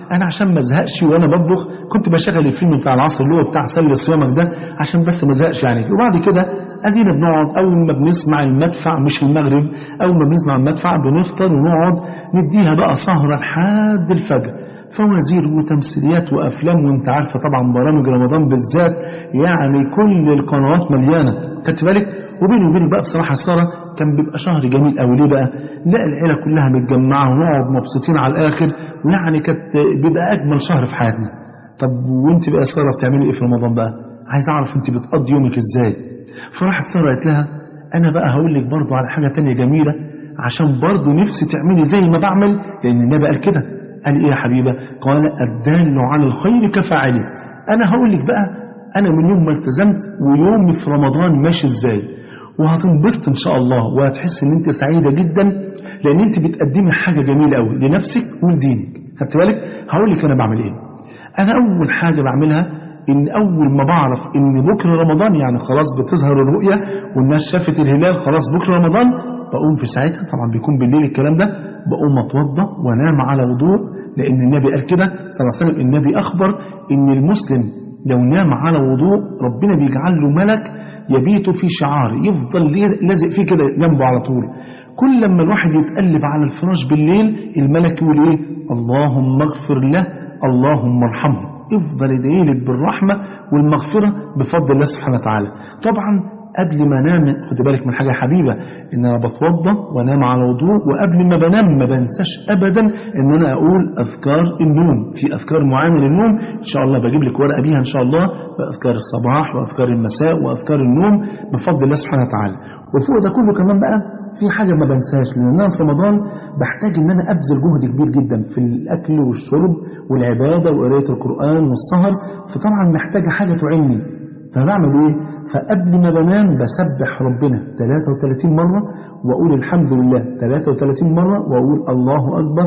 انا عشان ما ازهقش وانا بطبخ كنت بشغل الفيلم بتاع العصر اللي هو بتاع سل صيامك ده عشان بس ما ازهقش يعني وبعد كده ادينا بنقعد اول ما بنسمع المدفع مش المغرب اول ما بنسمع المدفع بنفطر ونقعد نديها بقى سهره لحد الفجر فوازير وتمثيليات وافلام وانت عارفه طبعا برامج رمضان بالذات يعني كل القنوات مليانه خدت بالك وبيني وبينك بقى بصراحه ساره كان بيبقى شهر جميل قوي ليه بقى؟ لا العيله كلها متجمعه ونقعد مبسوطين على الاخر ويعني كانت بيبقى اجمل شهر في حياتنا. طب وانت بقى ساره بتعملي ايه في رمضان بقى؟ عايز اعرف انت بتقضي يومك ازاي؟ فراحت ساره قالت لها انا بقى هقول لك برضه على حاجه تانية جميله عشان برضه نفسي تعملي زي ما بعمل لان النبي قال كده قال ايه يا حبيبه؟ قال الدال على الخير كفاعله. انا هقول لك بقى انا من يوم ما التزمت ويومي في رمضان ماشي ازاي وهتنبسط ان شاء الله وهتحس ان انت سعيده جدا لان انت بتقدمي حاجه جميله قوي لنفسك ولدينك خدت بالك هقول لك انا بعمل ايه انا اول حاجه بعملها ان اول ما بعرف ان بكره رمضان يعني خلاص بتظهر الرؤيه والناس شافت الهلال خلاص بكره رمضان بقوم في ساعتها طبعا بيكون بالليل الكلام ده بقوم اتوضى وانام على وضوء لان النبي قال كده صلى الله عليه وسلم النبي اخبر ان المسلم لو نام على وضوء ربنا بيجعل له ملك يبيت في شعار يفضل لازق فيه كده جنبه على طول كل لما الواحد يتقلب على الفراش بالليل الملك يقول ايه اللهم اغفر له اللهم ارحمه يفضل يدعي لك بالرحمه والمغفره بفضل الله سبحانه وتعالى طبعا قبل ما انام خد بالك من حاجه يا حبيبه ان انا بتوضى وانام على وضوء وقبل ما بنام ما بنساش ابدا ان انا اقول اذكار النوم في اذكار معينه للنوم ان شاء الله بجيب لك ورقه بيها ان شاء الله باذكار الصباح واذكار المساء واذكار النوم بفضل الله سبحانه وتعالى وفوق ده كله كمان بقى في حاجه ما بنساش لان انا في رمضان بحتاج ان انا ابذل جهد كبير جدا في الاكل والشرب والعباده وقرايه القران والسهر فطبعا محتاجه حاجه تعيني فبعمل ايه فقبل ما بنام بسبح ربنا 33 مرة وأقول الحمد لله 33 مرة وأقول الله أكبر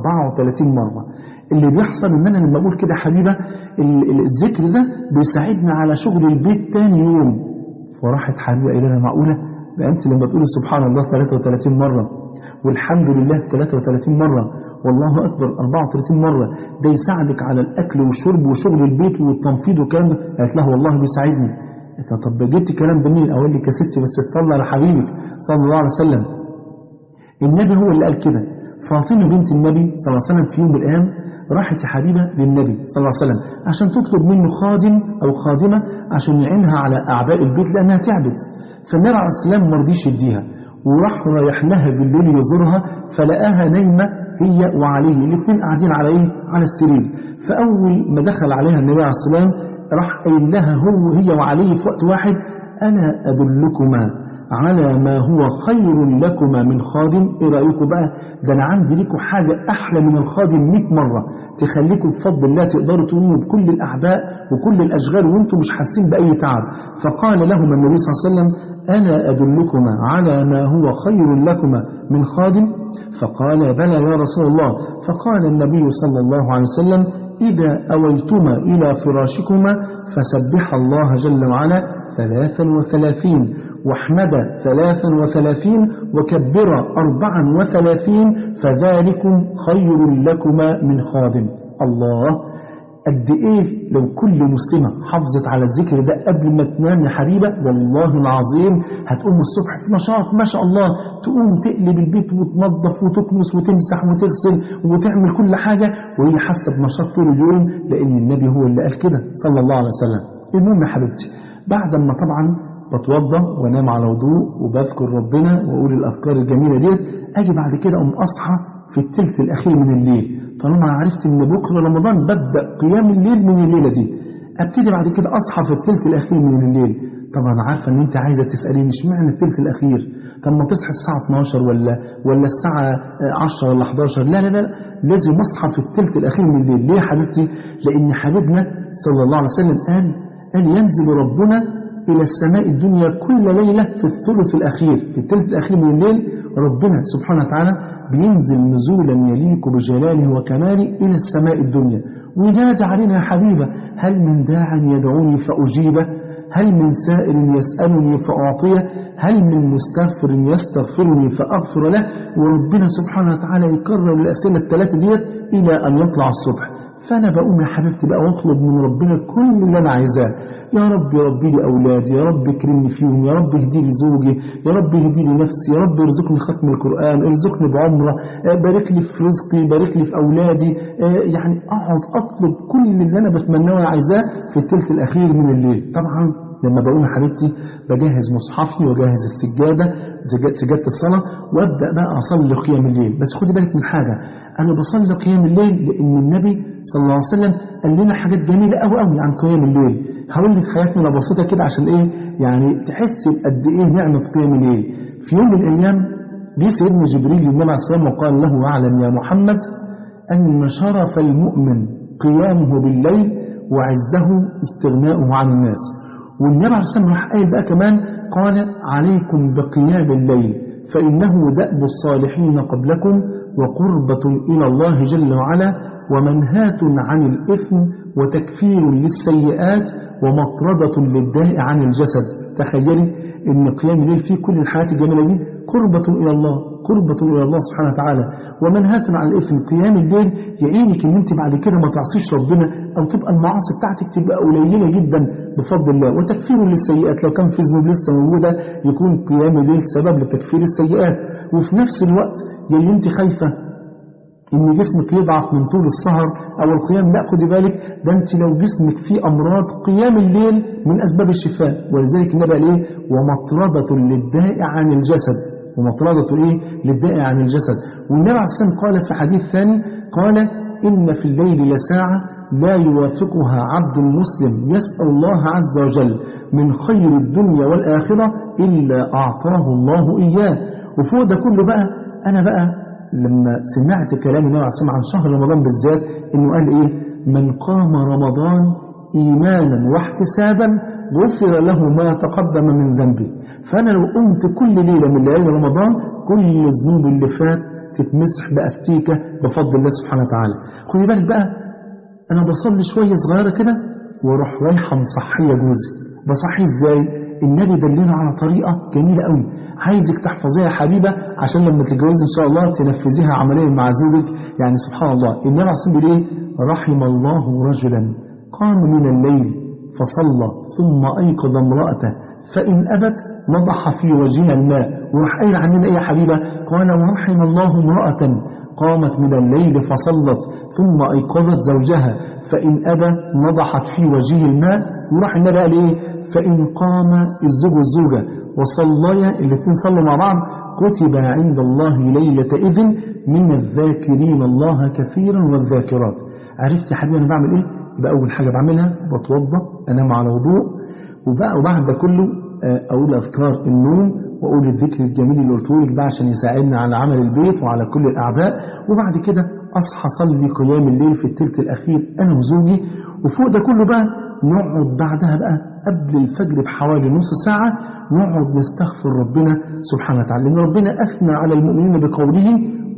34 مرة اللي بيحصل ان انا لما اقول كده حبيبه الذكر ده بيساعدني على شغل البيت تاني يوم فراحت حبيبه الى لها معقوله بقى انت لما تقولي سبحان الله 33 مره والحمد لله 33 مره والله اكبر 34 مره ده يساعدك على الاكل والشرب وشغل البيت والتنفيذ والكلام ده قالت لها والله بيساعدني طب جبت كلام ده منين اقول لك يا ستي بس تصلي على حبيبك صلى الله عليه وسلم النبي هو اللي قال كده فاطمه بنت النبي صلى الله عليه وسلم في يوم من الايام راحت يا حبيبه للنبي صلى الله عليه وسلم عشان تطلب منه خادم او خادمه عشان يعينها على اعباء البيت لانها تعبت فالنبي عليه السلام ما رضيش يديها وراح رايح لها بالليل يزورها فلقاها نايمه هي وعليه الاثنين قاعدين على ايه؟ على السرير فاول ما دخل عليها النبي عليه السلام راح قايل لها هو هي وعليه في وقت واحد أنا أدلكما على ما هو خير لكما من خادم إيه رأيكم بقى ده أنا عندي لكم حاجة أحلى من الخادم 100 مرة تخليكم بفضل الله تقدروا تقوموا بكل الأعباء وكل الأشغال وأنتم مش حاسين بأي تعب فقال لهما النبي صلى الله عليه وسلم أنا أدلكما على ما هو خير لكما من خادم فقال بلى يا رسول الله فقال النبي صلى الله عليه وسلم إذا أويتما إلى فراشكما فسبح الله جل وعلا ثلاثا وثلاثين واحمد ثلاثا وثلاثين وكبر أربعا وثلاثين فذلكم خير لكما من خادم الله قد ايه لو كل مسلمة حافظت على الذكر ده قبل ما تنام يا حبيبة والله العظيم هتقوم الصبح في نشاط ما شاء الله تقوم تقلب البيت وتنظف وتكنس وتمسح وتغسل وتعمل كل حاجة وهي حاسة بنشاط طول اليوم لأن النبي هو اللي قال كده صلى الله عليه وسلم المهم يا حبيبتي بعد ما طبعا بتوضى وانام على وضوء وبذكر ربنا واقول الاذكار الجميله ديت اجي بعد كده اقوم اصحى في الثلث الاخير من الليل طالما عرفت ان بكره رمضان ببدا قيام الليل من الليله دي ابتدي بعد كده اصحى في الثلث الاخير من الليل طبعا عارفه ان انت عايزه تساليني اشمعنى الثلث الاخير طب ما تصحى الساعه 12 ولا ولا الساعه 10 ولا 11 لا لا لا لازم اصحى في الثلث الاخير من الليل ليه يا حبيبتي لان حبيبنا صلى الله عليه وسلم قال قال ينزل ربنا إلى السماء الدنيا كل ليلة في الثلث الأخير في الثلث الأخير من الليل ربنا سبحانه وتعالى بينزل نزولا يليق بجلاله وكماله إلى السماء الدنيا وينادي علينا يا حبيبة هل من داع يدعوني فأجيبه هل من سائل يسألني فأعطيه هل من مستغفر يستغفرني فأغفر له وربنا سبحانه وتعالى يكرر الأسئلة الثلاثة ديت إلى أن يطلع الصبح فأنا بقوم يا حبيبتي بقى واطلب من ربنا كل اللي أنا عايزاه يا رب ربي لي أولادي يا رب اكرمني فيهم يا رب اهدي لي زوجي يا رب اهدي لي نفسي يا رب ارزقني ختم القرآن ارزقني بعمرة آه، بارك لي في رزقي بارك لي في أولادي آه، يعني أقعد أطلب كل اللي أنا بتمناه وأنا عايزاه في الثلث الأخير من الليل طبعا لما بقوم يا حبيبتي بجهز مصحفي وجهز السجادة سجا- سجادة الصلاة وابدأ بقى أصلي قيام الليل بس خدي بالك من حاجة أنا بصلي قيام الليل لأن النبي صلى الله عليه وسلم قال لنا حاجات جميلة أوي أوي عن قيام الليل هقول لك حياتنا بسيطة كده عشان إيه يعني تحس بقد إيه نعمة قيام الليل في يوم من الأيام جه سيدنا جبريل للنبي عليه الصلاة والسلام وقال له أعلم يا محمد أن شرف المؤمن قيامه بالليل وعزه استغناؤه عن الناس والنبي عليه الصلاة والسلام راح قايل بقى كمان قال عليكم بقيام الليل فإنه دأب الصالحين قبلكم وقربة إلى الله جل وعلا ومنهاة عن الإثم وتكفير للسيئات ومطردة للداء عن الجسد تخيلي ان قيام الليل فيه كل الحياة الجميلة دي قربة إلى الله قربة إلى الله سبحانه وتعالى ومنهاة عن الإثم قيام الليل يعينك ان انت بعد كده ما تعصيش ربنا او تبقى المعاصي بتاعتك تبقى قليلة جدا بفضل الله وتكفير للسيئات لو كان في ذنوب لسه موجودة يكون قيام الليل سبب لتكفير السيئات وفي نفس الوقت يا اللي انت خايفة ان جسمك يضعف من طول السهر او القيام لا خدي بالك ده انت لو جسمك فيه امراض قيام الليل من اسباب الشفاء ولذلك النبي قال ايه ومطردة للداء عن الجسد ومطردة ايه للداء عن الجسد والنبي عليه الصلاه والسلام قال في حديث ثاني قال ان في الليل لساعة لا يوافقها عبد مسلم يسأل الله عز وجل من خير الدنيا والآخرة إلا أعطاه الله إياه وفوق ده كله بقى أنا بقى لما سمعت كلام النبي عليه الصلاة والسلام عن شهر رمضان بالذات انه قال ايه من قام رمضان ايمانا واحتسابا غفر له ما تقدم من ذنبه فانا لو قمت كل ليله من ليالي رمضان كل الذنوب اللي فات تتمسح بافتيكه بفضل الله سبحانه وتعالى خدي بالك بقى انا بصلي شويه صغيره كده واروح رايحه مصحيه جوزي بصحي ازاي النبي دلنا على طريقه جميله قوي عايزك تحفظيها يا حبيبه عشان لما تتجوزي ان شاء الله تنفذيها عمليا مع زوجك يعني سبحان الله النبي عليه الصلاه والسلام ايه رحم الله رجلا قام من الليل فصلى ثم ايقظ امراته فان ابت نضح في وجهها الماء وراح قايل عننا ايه يا حبيبه قال ورحم الله امراه قامت من الليل فصلت ثم ايقظت زوجها فان ابى نضحت في وجهه الماء وراح النبي قال ايه فان قام الزوج والزوجه وصليا الاثنين صلوا مع بعض كتب عند الله ليلة إذن من الذاكرين الله كثيرا والذاكرات عرفت يا حبيبي أنا بعمل إيه؟ يبقى أول حاجة بعملها بتوضى أنام على وضوء وبقى وبعد ده كله آه، أقول أذكار النوم وأقول الذكر الجميل اللي قلته لك ده عشان يساعدنا على عمل البيت وعلى كل الأعداء وبعد كده أصحى أصلي قيام الليل في الثلث الأخير أنا وزوجي وفوق ده كله بقى نقعد بعدها بقى قبل الفجر بحوالي نص ساعة نقعد نستغفر ربنا سبحانه وتعالى لأن ربنا أثنى على المؤمنين بقوله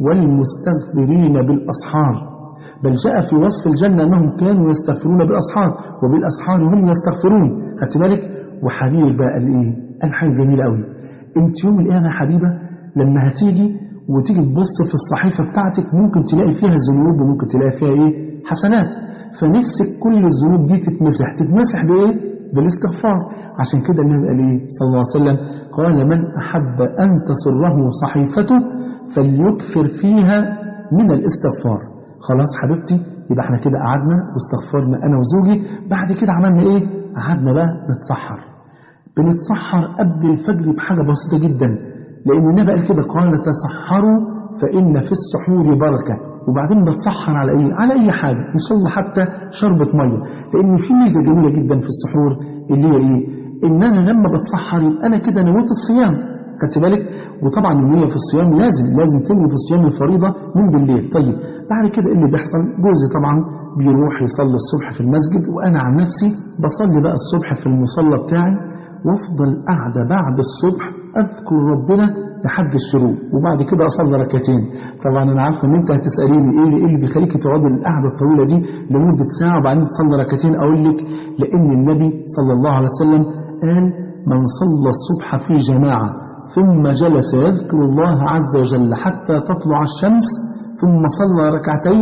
والمستغفرين بالأسحار بل جاء في وصف الجنة أنهم كانوا يستغفرون بالأسحار وبالأسحار هم يستغفرون خدت بالك وحبيب بقى قال إيه قال حاجة جميلة قوي أنت يوم القيامة يا حبيبة لما هتيجي وتيجي تبص في الصحيفة بتاعتك ممكن تلاقي فيها ذنوب وممكن تلاقي فيها إيه حسنات فنفسك كل الذنوب دي تتمسح تتمسح بإيه بالاستغفار عشان كده النبي قال ايه صلى الله عليه وسلم قال من أحب أن تسره صحيفته فليكثر فيها من الاستغفار خلاص حبيبتي يبقى احنا كده قعدنا واستغفرنا أنا وزوجي بعد كده عملنا ايه قعدنا بقى نتسحر بنتسحر قبل الفجر بحاجة بسيطة جدا لأن النبي قال كده قال تسحروا فإن في السحور بركة وبعدين بتسحر على ايه على اي حاجة ان شاء الله حتى شربة مية لان في ميزة جميلة جدا في السحور اللي هي ايه ان انا لما بتسحر يبقى انا كده نويت الصيام خدت بالك وطبعا النية في الصيام لازم لازم تنوي في الصيام الفريضة من بالليل طيب بعد كده اللي بيحصل جوزي طبعا بيروح يصلي الصبح في المسجد وانا عن نفسي بصلي بقى الصبح في المصلى بتاعي وافضل قاعدة بعد الصبح اذكر ربنا لحد الشروق وبعد كده اصلي ركعتين طبعا انا عارفه ان انت هتساليني ايه ايه اللي بيخليكي تقعدي القعده الطويله دي لمده ساعه وبعدين تصلي ركعتين اقول لك لان النبي صلى الله عليه وسلم قال من صلى الصبح في جماعه ثم جلس يذكر الله عز وجل حتى تطلع الشمس ثم صلى ركعتين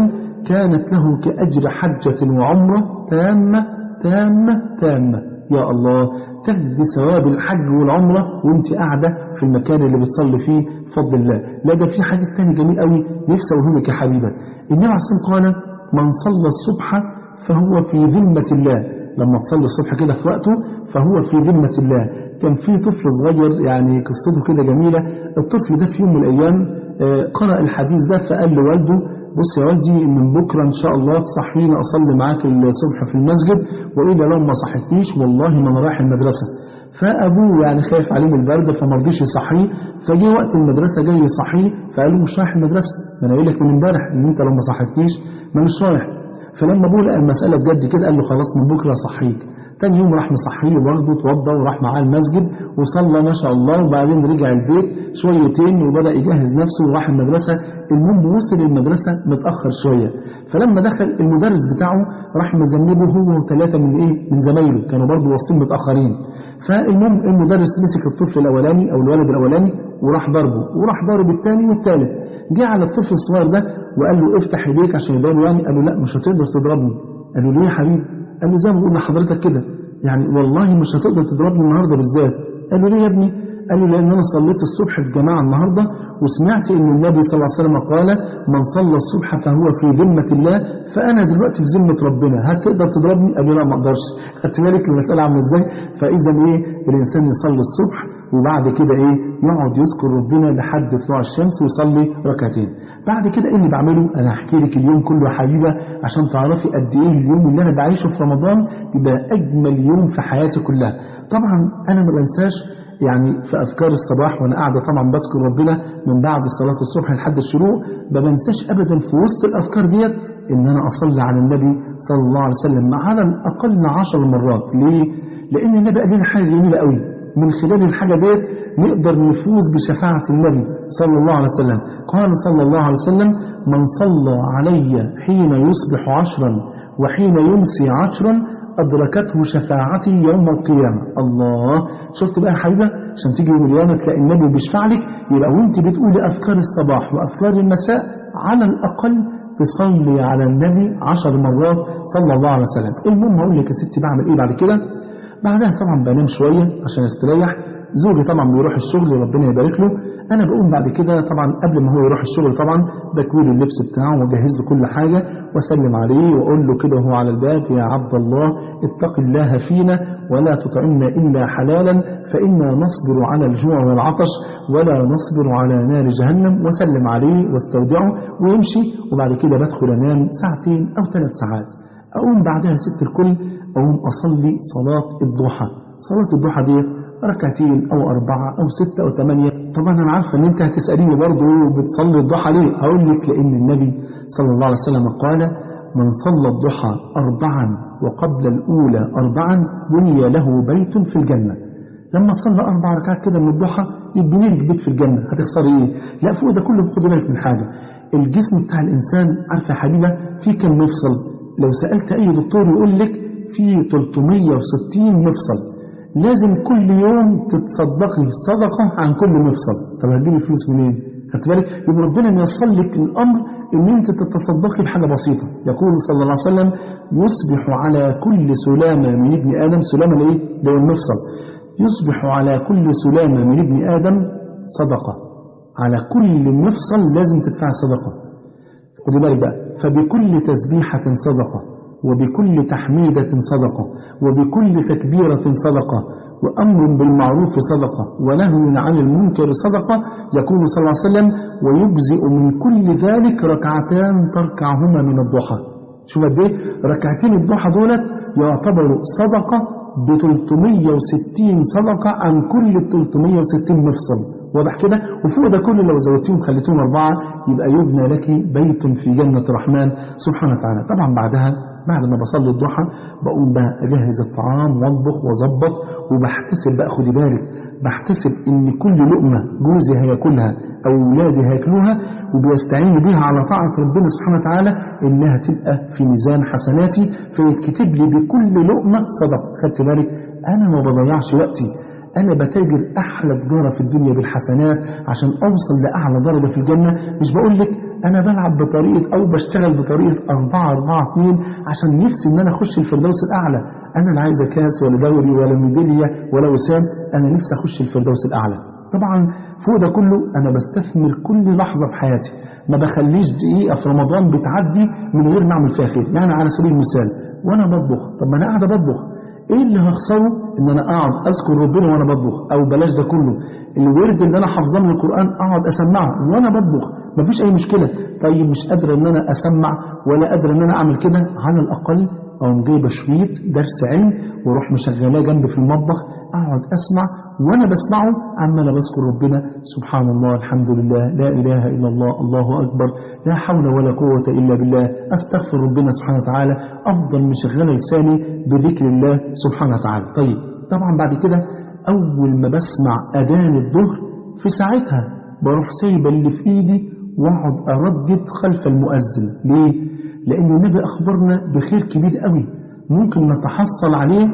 كانت له كأجر حجة وعمرة تامة تامة تامة يا الله تجد ثواب الحج والعمرة وانت قاعدة في المكان اللي بتصلي فيه بفضل الله لا ده في حديث تاني جميل قوي نفسي اقوله لك يا حبيبة النبي عليه الصلاة والسلام قال من صلى الصبح فهو في ذمة الله لما تصلي الصبح كده في وقته فهو في ذمة الله كان في طفل صغير يعني قصته كده جميلة الطفل ده في يوم من الأيام آه، قرأ الحديث ده فقال لوالده بص يا والدي من بكرة إن شاء الله تصحيني أصلي معاك الصبح في المسجد وإلا لو ما صحتنيش والله ما أنا رايح المدرسة فأبوه يعني خايف عليه من البرد فما رضيش يصحيه فجه وقت المدرسة جاي يصحيه فقال له مش رايح المدرسة ما أنا قايل لك من امبارح إن أنت لو ما صحتنيش ما مش رايح فلما ابوه لقى المسألة بجد كده قال له خلاص من بكرة صحيك تاني يوم راح مصحيه برضه اتوضى وراح معاه المسجد وصلى ما شاء الله وبعدين رجع البيت شويتين وبدأ يجهز نفسه وراح المدرسة المهم وصل المدرسة متأخر شوية فلما دخل المدرس بتاعه راح مذنبه هو وثلاثة من ايه من زمايله كانوا برضه واصلين متأخرين فالمهم المدرس مسك الطفل الأولاني أو الولد الأولاني وراح ضربه وراح ضرب الثاني والثالث جه على الطفل الصغير ده وقال له افتح ايديك عشان يضربه يعني قال له لا مش هتقدر تضربني قال له ليه يا حبيبي قال له زي ما بقول لحضرتك كده يعني والله مش هتقدر تضربني النهارده بالذات قال له ليه يا ابني قال له لان انا صليت الصبح في جماعه النهارده وسمعت ان النبي صلى الله عليه وسلم قال من صلى الصبح فهو في ذمه الله فانا دلوقتي في ذمه ربنا هتقدر تضربني قال له لا ما اقدرش خدت بالك المساله عامله ازاي فاذا ايه الانسان يصلي الصبح وبعد كده ايه يقعد يذكر ربنا لحد طلوع الشمس ويصلي ركعتين بعد كده ايه اللي بعمله انا هحكي لك اليوم كله يا حبيبه عشان تعرفي قد ايه اليوم اللي انا بعيشه في رمضان يبقى اجمل يوم في حياتي كلها طبعا انا ما بنساش يعني في اذكار الصباح وانا قاعده طبعا بذكر ربنا من بعد صلاه الصبح لحد الشروق ما بنساش ابدا في وسط الاذكار ديت ان انا اصلي على النبي صلى الله عليه وسلم على الاقل عشر مرات ليه؟ لان النبي قال لنا حاجه جميله قوي من خلال الحاجة ديت نقدر نفوز بشفاعة النبي صلى الله عليه وسلم قال صلى الله عليه وسلم من صلى علي حين يصبح عشرا وحين يمسي عشرا أدركته شفاعتي يوم القيامة الله شفت بقى يا حبيبة عشان تيجي يوم القيامة تلاقي النبي بيشفع لك يبقى وانت بتقولي أذكار الصباح وأذكار المساء على الأقل تصلي على النبي عشر مرات صلى الله عليه وسلم المهم هقول لك يا ستي بعمل ايه بعد كده بعدها طبعا بنام شوية عشان استريح زوجي طبعا بيروح الشغل ربنا يبارك له انا بقوم بعد كده طبعا قبل ما هو يروح الشغل طبعا بكوي له اللبس بتاعه واجهز له كل حاجه واسلم عليه واقول له كده وهو على الباب يا عبد الله اتق الله فينا ولا تطعمنا الا حلالا فانا نصبر على الجوع والعطش ولا نصبر على نار جهنم وسلم عليه واستودعه ويمشي وبعد كده بدخل انام ساعتين او ثلاث ساعات اقوم بعدها ست الكل اقوم اصلي صلاه الضحى صلاه الضحى دي ركعتين او اربعه او سته او ثمانيه طبعا انا عارفه ان انت هتساليني برضه بتصلي الضحى ليه هقول لك لان النبي صلى الله عليه وسلم قال من صلى الضحى اربعا وقبل الاولى اربعا بني له بيت في الجنه لما تصلي اربع ركعات كده من الضحى يبني لك بيت في الجنه هتخسري ايه لا فوق ده كله خدي بالك من حاجه الجسم بتاع الانسان عارفه يا حبيبه فيه كم مفصل لو سالت اي دكتور يقول لك فيه 360 مفصل لازم كل يوم تتصدقي صدقة عن كل مفصل طب هتجيبي فلوس منين؟ خدت بالك؟ يبقى ربنا ميسر لك الأمر إن أنت تتصدقي بحاجة بسيطة يقول صلى الله عليه وسلم يصبح على كل سلامة من ابن آدم سلامة لإيه؟ ده هو المفصل يصبح على كل سلامة من ابن آدم صدقة على كل مفصل لازم تدفع صدقة خدي بالك بقى فبكل تسبيحة صدقة وبكل تحميدة صدقة وبكل تكبيرة صدقة وأمر بالمعروف صدقة ونهي عن المنكر صدقة يقول صلى الله عليه وسلم ويجزئ من كل ذلك ركعتان تركعهما من الضحى شوف قد ايه ركعتين الضحى دولت يعتبروا صدقة ب 360 صدقة عن كل 360 مفصل واضح كده وفوق ده كله لو زودتيهم خليتيهم أربعة يبقى يبنى لك بيت في جنة الرحمن سبحانه وتعالى طبعا بعدها بعد ما بصلي الضحى بقوم بقى اجهز الطعام واطبخ واظبط وبحتسب بقى خدي بالك بحتسب ان كل لقمه جوزي هياكلها او اولادي هياكلوها وبيستعينوا بيها على طاعه ربنا سبحانه وتعالى انها تبقى في ميزان حسناتي فيتكتب لي بكل لقمه صدقه خدت بالك انا ما بضيعش وقتي أنا بتاجر أحلى تجارة في الدنيا بالحسنات عشان أوصل لأعلى درجة في الجنة مش بقول لك أنا بلعب بطريقة أو بشتغل بطريقة 4 4 2 عشان نفسي إن أنا أخش الفردوس الأعلى أنا لا عايز كاس ولا دوري ولا ميدالية ولا وسام أنا نفسي أخش الفردوس الأعلى طبعا فوق ده كله أنا بستثمر كل لحظة في حياتي ما بخليش دقيقة في رمضان بتعدي من غير ما أعمل فيها خير يعني على سبيل المثال وأنا بطبخ طب ما أنا قاعد بطبخ ايه اللي هخسره ان انا اقعد اذكر ربنا وانا بطبخ او بلاش ده كله الورد اللي انا حافظاه من القران اقعد اسمعه وانا بطبخ مفيش اي مشكله طيب مش قادر ان انا اسمع ولا قادر ان انا اعمل كده على الاقل اقوم جايبه شريط درس علم واروح مشغلاه جنبي في المطبخ اقعد اسمع وانا بسمعه عمال بذكر ربنا سبحان الله الحمد لله لا اله الا الله الله اكبر لا حول ولا قوه الا بالله استغفر ربنا سبحانه وتعالى افضل مشغله لساني بذكر الله سبحانه وتعالى طيب طبعا بعد كده اول ما بسمع اذان الظهر في ساعتها بروح سايبه اللي في ايدي واقعد اردد خلف المؤذن ليه لان النبي اخبرنا بخير كبير قوي ممكن نتحصل عليه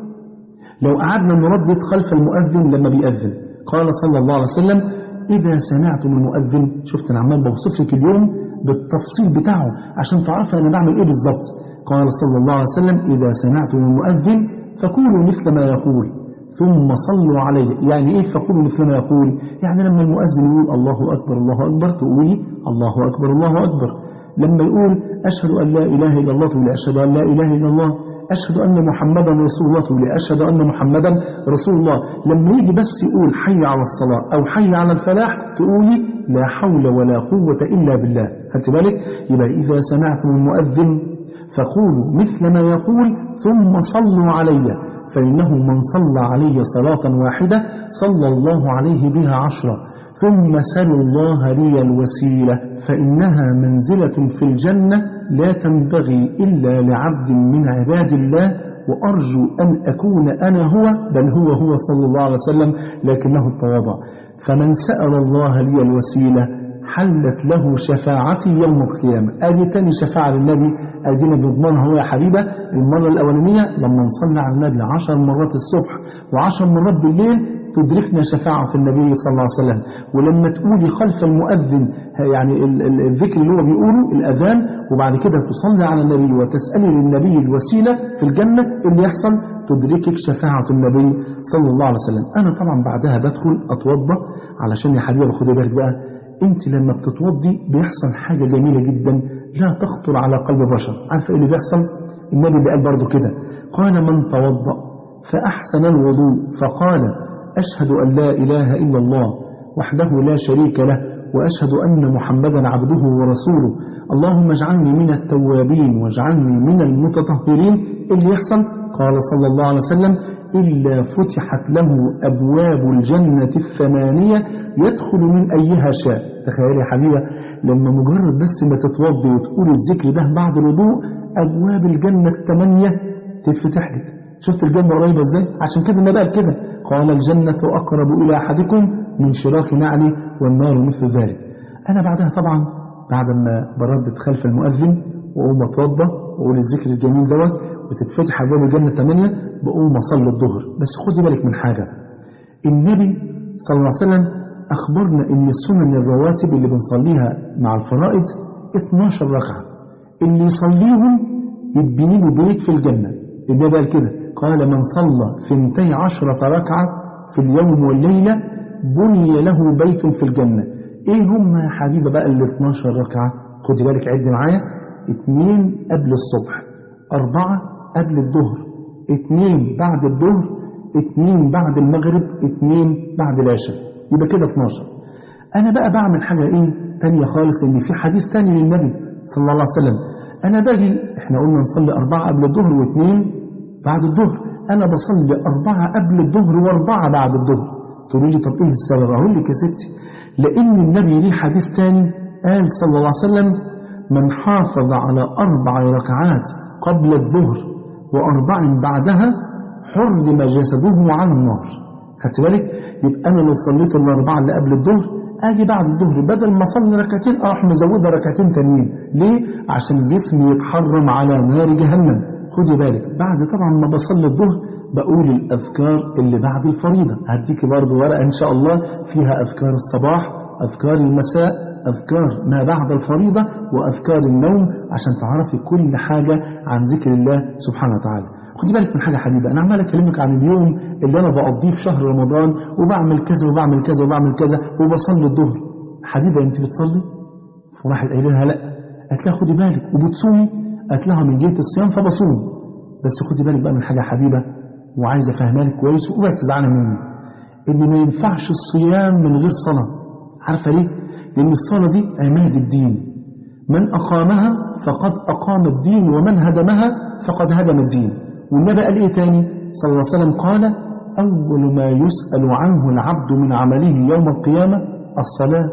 لو قعدنا نردد خلف المؤذن لما بيأذن قال صلى الله عليه وسلم إذا سمعتم المؤذن شفت أنا عمال بوصف لك اليوم بالتفصيل بتاعه عشان تعرف أنا بعمل إيه بالظبط قال صلى الله عليه وسلم إذا سمعتم المؤذن فقولوا مثل ما يقول ثم صلوا عليه يعني إيه فقولوا مثل ما يقول يعني لما المؤذن يقول الله أكبر الله أكبر تقولي الله أكبر الله أكبر لما يقول أشهد أن لا إله إلا الله تقولي أشهد أن لا إله إلا الله أشهد أن محمدا رسول الله تقولي أشهد أن محمدا رسول الله لما يجي بس يقول حي على الصلاة أو حي على الفلاح تقولي لا حول ولا قوة إلا بالله هات بالك يبقى إذا سمعتم المؤذن فقولوا مثل ما يقول ثم صلوا علي فإنه من صلى علي صلاة واحدة صلى الله عليه بها عشرة ثم سلوا الله لي الوسيلة فإنها منزلة في الجنة لا تنبغي إلا لعبد من عباد الله وأرجو أن أكون أنا هو بل هو هو صلى الله عليه وسلم لكنه التواضع فمن سأل الله لي الوسيلة حلت له شفاعتي يوم القيامة أدي تاني شفاعة للنبي أدينا بنضمنها هو يا حبيبة المرة الأولانية لما نصلي على النبي عشر مرات الصبح وعشر مرات بالليل تدركنا شفاعة النبي صلى الله عليه وسلم ولما تقولي خلف المؤذن يعني ال- ال- الذكر اللي هو بيقوله الأذان وبعد كده تصلي على النبي وتسألي للنبي الوسيلة في الجنة اللي يحصل تدركك شفاعة النبي صلى الله عليه وسلم أنا طبعا بعدها بدخل أتوضى علشان يا حبيبي خدي بالك بقى أنت لما بتتوضي بيحصل حاجة جميلة جدا لا تخطر على قلب بشر عارفة إيه اللي بيحصل النبي اللي قال برضه كده قال من توضأ فأحسن الوضوء فقال أشهد أن لا إله إلا الله وحده لا شريك له وأشهد أن محمدا عبده ورسوله اللهم اجعلني من التوابين واجعلني من المتطهرين اللي يحصل قال صلى الله عليه وسلم إلا فتحت له أبواب الجنة الثمانية يدخل من أيها شاء تخيل يا حبيبة لما مجرد بس ما تتوضي وتقول الذكر ده بعد الوضوء أبواب الجنة الثمانية تتفتح لك شفت الجنة قريبة ازاي عشان كده النبي قال كده قال الجنة أقرب إلى أحدكم من شراك نعلي والنار مثل ذلك أنا بعدها طبعا بعد ما بردد خلف المؤذن وأقوم أتوضى وأقول الذكر الجميل دوت وتتفتح أبواب الجنة الثمانية بقوم أصلي الظهر بس خدي بالك من حاجة النبي صلى الله عليه وسلم أخبرنا إن السنن الرواتب اللي بنصليها مع الفرائض 12 ركعة اللي يصليهم يتبني له بيت في الجنة النبي قال كده قال من صلى ثنتي عشرة ركعة في اليوم والليلة بني له بيت في الجنة ايه هم يا حبيبة بقى ال 12 ركعة خدي بالك عد معايا اتنين قبل الصبح أربعة قبل الظهر اتنين بعد الظهر اتنين بعد المغرب اتنين بعد العشاء يبقى كده 12 انا بقى بعمل حاجة ايه تانية خالص ان في حديث تاني للنبي صلى الله عليه وسلم انا باجي احنا قلنا نصلي اربعة قبل الظهر واثنين بعد الظهر انا بصلي اربعة قبل الظهر واربعة بعد الظهر تقولي لي طب ايه السبب اقول لك يا ستي لان النبي ليه حديث تاني قال صلى الله عليه وسلم من حافظ على اربع ركعات قبل الظهر واربع بعدها حرم جسده على النار خدت بالك يبقى انا لو صليت الاربعه اللي قبل الظهر اجي بعد الظهر بدل ما اصلي ركعتين اروح مزودها ركعتين تانيين ليه عشان جسمي يتحرم على نار جهنم خدي بالك بعد طبعا ما بصلي الظهر بقول الاذكار اللي بعد الفريضه هديكي برضو ورقه ان شاء الله فيها اذكار الصباح اذكار المساء أذكار ما بعد الفريضة وأذكار النوم عشان تعرفي كل حاجة عن ذكر الله سبحانه وتعالى خدي بالك من حاجة حبيبة أنا عمال أكلمك عن اليوم اللي أنا بقضيه في شهر رمضان وبعمل كذا وبعمل كذا وبعمل كذا وبصلي الظهر حبيبة أنت بتصلي؟ وراحت قايله لها لا قالت لها خدي بالك وبتصومي قالت لها من جهة الصيام فبصوم بس خدي بالك بقى من حاجة حبيبة وعايز أفهمها لك كويس وأوعي تزعلي مني إن ما ينفعش الصيام من غير صلاة عارفة ليه؟ لأن الصلاة دي عماد الدين من أقامها فقد أقام الدين ومن هدمها فقد هدم الدين والنبي قال إيه تاني صلى الله عليه وسلم قال أول ما يسأل عنه العبد من عمله يوم القيامة الصلاة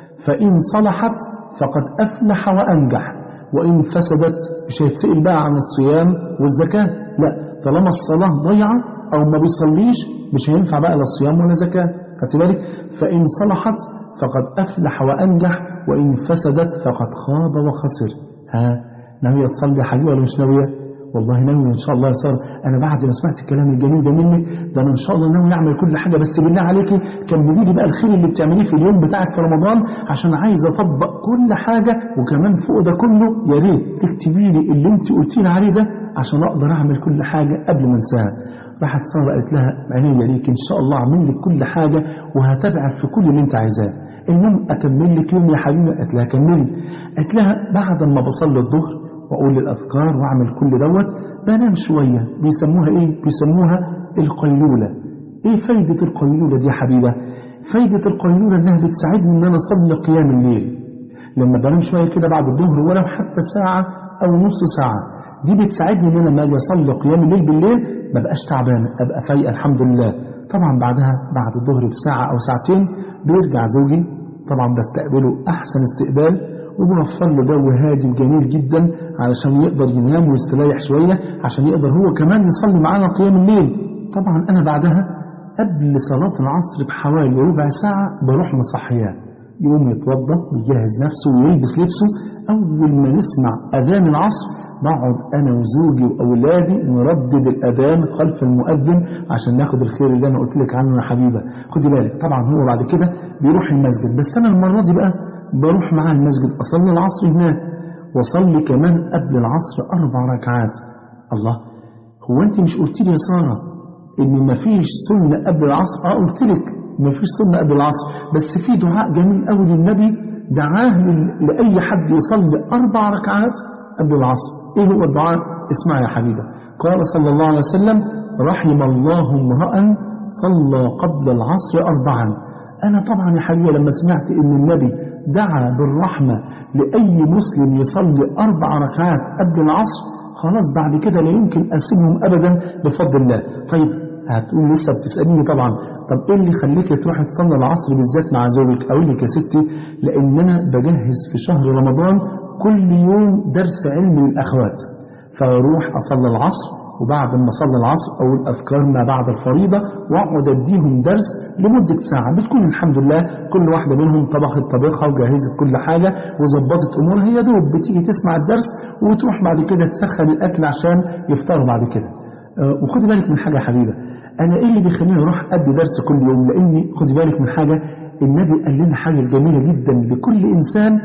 فإن صلحت فقد أفلح وأنجح وإن فسدت مش هيتسأل بقى عن الصيام والزكاة لا طالما الصلاة ضيعة أو ما بيصليش مش هينفع بقى لا صيام ولا زكاة خدت بالك فإن صلحت فقد أفلح وأنجح وإن فسدت فقد خاب وخسر ها ناوية تصلي حبيبي ولا مش ناوية والله ناوي ان شاء الله يا ساره انا بعد ما سمعت الكلام الجميل ده منك ده انا ان شاء الله ناوي اعمل كل حاجه بس بالله عليكي كملي لي بقى الخير اللي بتعمليه في اليوم بتاعك في رمضان عشان عايز اطبق كل حاجه وكمان فوق ده كله يا ريت تكتبي لي اللي انت قلتي لي عليه ده عشان اقدر اعمل كل حاجه قبل ما انساها راحت ساره قالت لها عينيا ليك ان شاء الله اعمل لك كل حاجه وهتابعك في كل اللي انت عايزاه المهم اكمل لك يوم يا حبيبي قالت لها كملي قالت لها بعد ما بصلي الظهر واقول الاذكار واعمل كل دوت بنام شويه بيسموها ايه بيسموها القيلوله ايه فايده القيلوله دي يا حبيبه فايده القيلوله انها بتساعدني ان انا اصلي قيام الليل لما بنام شويه كده بعد الظهر ولو حتى ساعه او نص ساعه دي بتساعدني ان انا لما اجي اصلي قيام الليل بالليل ما بقاش تعبان ابقى فايق الحمد لله طبعا بعدها بعد الظهر بساعه او ساعتين بيرجع زوجي طبعا بستقبله احسن استقبال وبوفر له جو هادي وجميل جدا علشان يقدر ينام ويستريح شويه عشان يقدر هو كمان يصلي معانا قيام الليل طبعا انا بعدها قبل صلاه العصر بحوالي ربع ساعه بروح مصحياه يقوم يتوضا ويجهز نفسه ويلبس لبسه اول ما نسمع اذان العصر بقعد انا وزوجي واولادي نردد الاذان خلف المؤذن عشان ناخد الخير اللي انا قلت لك عنه يا حبيبه خدي بالك طبعا هو بعد كده بيروح المسجد بس انا المره دي بقى بروح معاه المسجد أصلي العصر هناك وصلي كمان قبل العصر أربع ركعات الله هو أنت مش قلت لي يا سارة إن مفيش سنة قبل العصر أه قلت لك مفيش سنة قبل العصر بس في دعاء جميل قوي للنبي دعاه لأي حد يصلي أربع ركعات قبل العصر إيه هو الدعاء اسمع يا حبيبة قال صلى الله عليه وسلم رحم الله امرأ صلى قبل العصر أربعا أنا طبعا يا حبيبة لما سمعت إن النبي دعا بالرحمة لأي مسلم يصلي أربع ركعات قبل العصر خلاص بعد كده لا يمكن أسيبهم أبدا بفضل الله طيب هتقول لسه بتسأليني طبعا طب إيه اللي يخليك تروح تصلي العصر بالذات مع زوجك أقول لك يا ستي لأن أنا بجهز في شهر رمضان كل يوم درس علمي للأخوات فأروح أصلي العصر وبعد ما اصلي العصر اقول اذكار ما بعد الفريضه واقعد اديهم درس لمده ساعه بتكون الحمد لله كل واحده منهم طبخت طبخها وجهزت كل حاجه وظبطت امورها هي دوب بتيجي تسمع الدرس وتروح بعد كده تسخن الاكل عشان يفطروا بعد كده أه وخدي بالك من حاجه يا حبيبه انا ايه اللي بيخليني اروح ادي درس كل يوم لاني خدي بالك من حاجه النبي قال لنا حاجه جميله جدا لكل انسان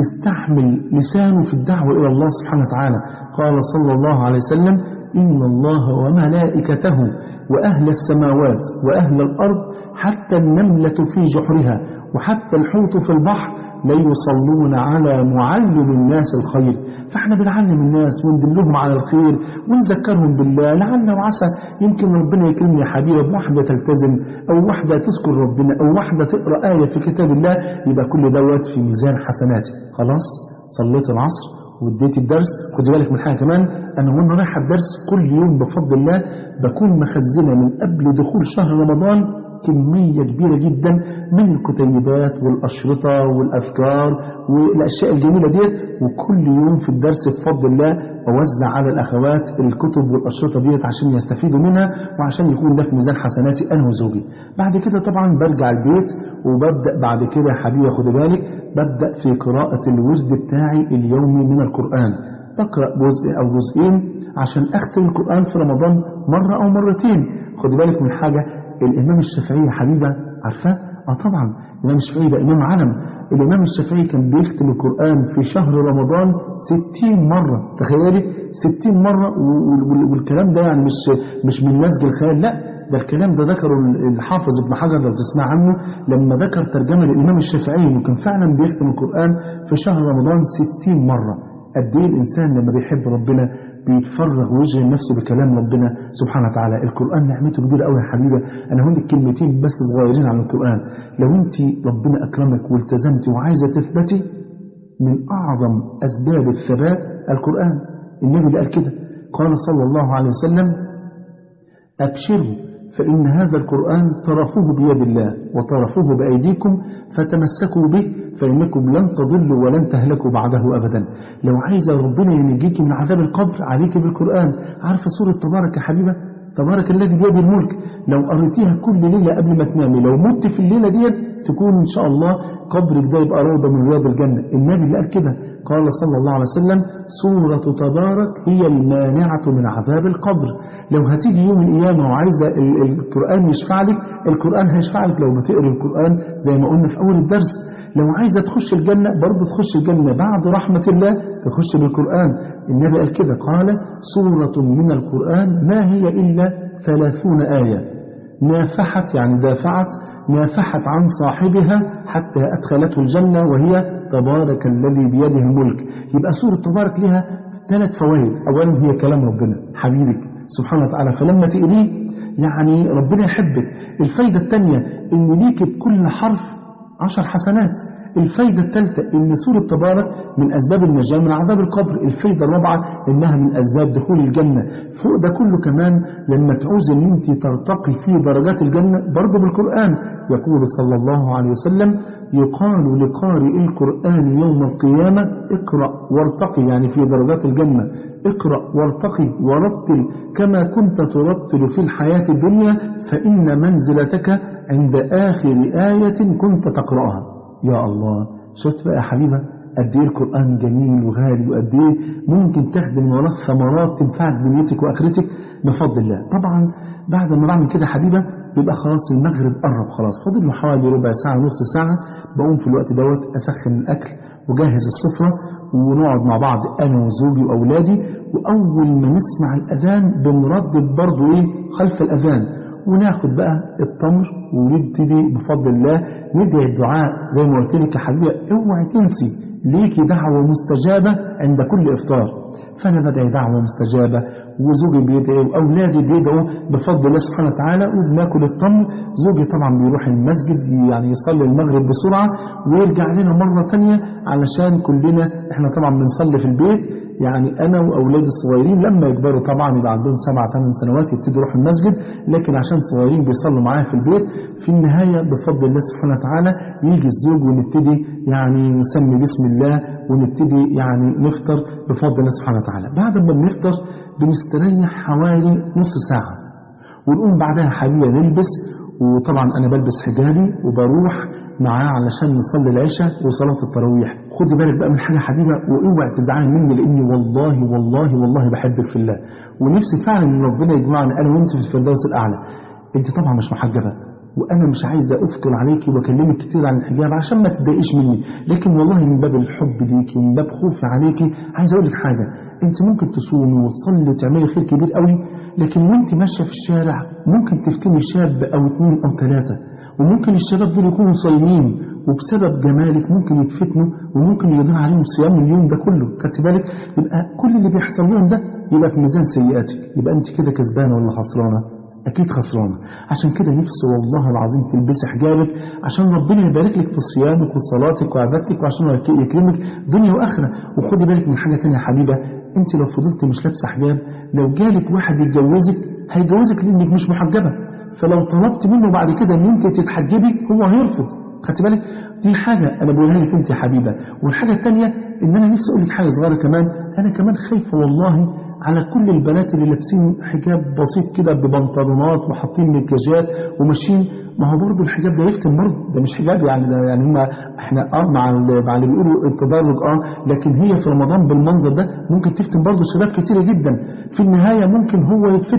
يستحمل لسانه في الدعوه الى الله سبحانه وتعالى قال صلى الله عليه وسلم إن الله وملائكته وأهل السماوات وأهل الأرض حتى النملة في جحرها وحتى الحوت في البحر لا يصلون على معلم الناس الخير فاحنا بنعلم الناس وندلهم على الخير ونذكرهم بالله لعل وعسى يمكن ربنا يكرمني يا حبيبي بواحدة تلتزم أو واحدة تذكر ربنا أو واحدة تقرأ آية في كتاب الله يبقى كل دوت في ميزان حسناتي خلاص صليت العصر واديت الدرس خدي بالك من حاجه كمان انا وانا رايح الدرس كل يوم بفضل الله بكون مخزنه من قبل دخول شهر رمضان كمية كبيرة جدا من الكتيبات والأشرطة والأفكار والأشياء الجميلة ديت وكل يوم في الدرس بفضل الله أوزع على الأخوات الكتب والأشرطة ديت عشان يستفيدوا منها وعشان يكون ده في ميزان حسناتي أنا وزوجي بعد كده طبعا برجع البيت وببدأ بعد كده يا حبيبي خدي بالك ببدأ في قراءة الوزد بتاعي اليومي من القرآن بقرأ جزء أو جزئين عشان أختم القرآن في رمضان مرة أو مرتين خدي بالك من حاجة الإمام الشافعي يا حبيبة عارفاه؟ اه طبعا الإمام الشافعي ده إمام علم الإمام الشافعي كان بيختم القرآن في شهر رمضان 60 مرة تخيلي 60 مرة و- وال- والكلام ده يعني مش مش من نسج الخيال لا ده الكلام ده ذكره الحافظ ابن حجر لو تسمع عنه لما ذكر ترجمة الإمام الشافعي انه كان فعلا بيختم القرآن في شهر رمضان 60 مرة قد ايه الإنسان لما بيحب ربنا بيتفرغ ويشغل نفسه بكلام ربنا سبحانه وتعالى القرآن نعمته كبيرة قوي يا حبيبة أنا هقول لك كلمتين بس صغيرين عن القرآن لو أنت ربنا أكرمك والتزمتي وعايزة تثبتي من أعظم أسباب الثبات القرآن النبي اللي قال كده قال صلى الله عليه وسلم أبشروا فإن هذا القرآن طرفوه بيد الله وطرفوه بأيديكم فتمسكوا به فإنكم لن تضلوا ولن تهلكوا بعده أبدا لو عايزة ربنا ينجيك من عذاب القبر عليك بالقرآن عارفة سورة تبارك يا حبيبة تبارك الذي بيده الملك لو قريتيها كل ليلة قبل ما تنامي لو مت في الليلة ديت تكون إن شاء الله قبرك ده يبقى روضة من رياض الجنة النبي اللي قال كده قال صلى الله عليه وسلم سورة تبارك هي المانعة من عذاب القبر لو هتيجي يوم القيامة وعايزة ال- القرآن يشفع لك القرآن هيشفع لك لو بتقري القرآن زي ما قلنا في أول الدرس لو عايزة تخش الجنة برضه تخش الجنة بعد رحمة الله تخش بالقرآن النبي قال كده قال سورة من القرآن ما هي إلا ثلاثون آية نافحت يعني دافعت نافحت عن صاحبها حتى أدخلته الجنة وهي تبارك الذي بيده الملك يبقى سورة تبارك لها ثلاث فوائد أولا هي كلام ربنا حبيبك سبحانه وتعالى فلما تقريه يعني ربنا يحبك الفايدة الثانية إن ليك بكل حرف عشر حسنات الفايدة الثالثة إن سورة تبارك من أسباب النجاة من عذاب القبر الفايدة الرابعة إنها من أسباب دخول الجنة فوق ده كله كمان لما تعوز إن أنت ترتقي في درجات الجنة برضه بالقرآن يقول صلى الله عليه وسلم يقال لقارئ القرآن يوم القيامة اقرأ وارتقي يعني في درجات الجنة اقرأ وارتقي ورتل كما كنت ترتل في الحياة الدنيا فإن منزلتك عند آخر آية كنت تقرأها يا الله شفت بقى يا حبيبة قد ايه القرآن جميل وغالي وقد ايه ممكن تاخد من وراه ثمرات تنفعك دنيتك واخرتك بفضل الله طبعا بعد ما بعمل كده يا حبيبة يبقى خلاص المغرب قرب خلاص فاضل له حوالي ربع ساعة نص ساعة بقوم في الوقت دوت أسخن الأكل وجهز السفرة ونقعد مع بعض أنا وزوجي وأولادي وأول ما نسمع الأذان بنردد برضه إيه خلف الأذان وناخد بقى التمر ونبتدي بفضل الله ندعي الدعاء زي ما قلت لك يا حبيبي اوعي تنسي ليكي دعوة مستجابة عند كل إفطار فأنا بدعي دعوة مستجابة وزوجي بيدعي وأولادي بيدعوا بفضل الله سبحانه وتعالى وبناكل التمر زوجي طبعا بيروح المسجد يعني يصلي المغرب بسرعة ويرجع لنا مرة تانية علشان كلنا احنا طبعا بنصلي في البيت يعني أنا وأولادي الصغيرين لما يكبروا طبعا يبقى عندهم سبع ثمان سنوات يبتدوا يروحوا المسجد لكن عشان صغيرين بيصلوا معايا في البيت في النهاية بفضل الله سبحانه وتعالى يجي الزوج ونبتدي يعني نسمي بسم الله ونبتدي يعني نفطر بفضل الله سبحانه وتعالى بعد ما بنفطر بنستريح حوالي نص ساعة ونقوم بعدها حبيبة نلبس وطبعا أنا بلبس حجابي وبروح معاه علشان نصلي العشاء وصلاة التراويح خدي بالك بقى من حاجة حبيبة واوعي تزعلي مني لأني والله والله والله بحبك في الله ونفسي فعلا إن ربنا يجمعنا أنا وأنت في الفردوس الأعلى أنت طبعا مش محجبة وأنا مش عايز أثقل عليكي وأكلمك كتير عن الحجاب عشان ما تضايقيش مني لكن والله من باب الحب ليكي ومن باب خوفي عليكي عايز أقول لك حاجة أنت ممكن تصومي وتصلي وتعملي خير كبير قوي لكن وأنت ماشية في الشارع ممكن تفتني شاب أو اثنين أو ثلاثة وممكن الشباب دول يكونوا صايمين وبسبب جمالك ممكن يتفتنوا وممكن يضيع عليهم صيام اليوم ده كله خدت بالك يبقى كل اللي بيحصل لهم ده يبقى في ميزان سيئاتك يبقى انت كده كسبانه ولا خسرانه اكيد خسرانه عشان كده نفسي والله العظيم تلبسي حجابك عشان ربنا يبارك لك في صيامك وصلاتك وعبادتك وعشان يكرمك دنيا واخره وخدي بالك من حاجه ثانيه يا حبيبه انت لو فضلت مش لابسه حجاب لو جالك واحد يتجوزك هيجوزك لانك مش محجبه فلو طلبت منه بعد كده ان انت تتحجبي هو هيرفض خدت بالك دي حاجة أنا بقولها لك أنت يا حبيبة والحاجة الثانية إن أنا نفسي أقول لك حاجة صغيرة كمان أنا كمان خايفة والله على كل البنات اللي لابسين حجاب بسيط كده ببنطلونات وحاطين مكياجات وماشيين ما هو برضه الحجاب ده يفتن برضه ده مش حجاب يعني ده يعني هم احنا اه مع مع اللي بيقولوا التدرج اه لكن هي في رمضان بالمنظر ده ممكن تفتن برضه شباب كتيره جدا في النهايه ممكن هو يتفتن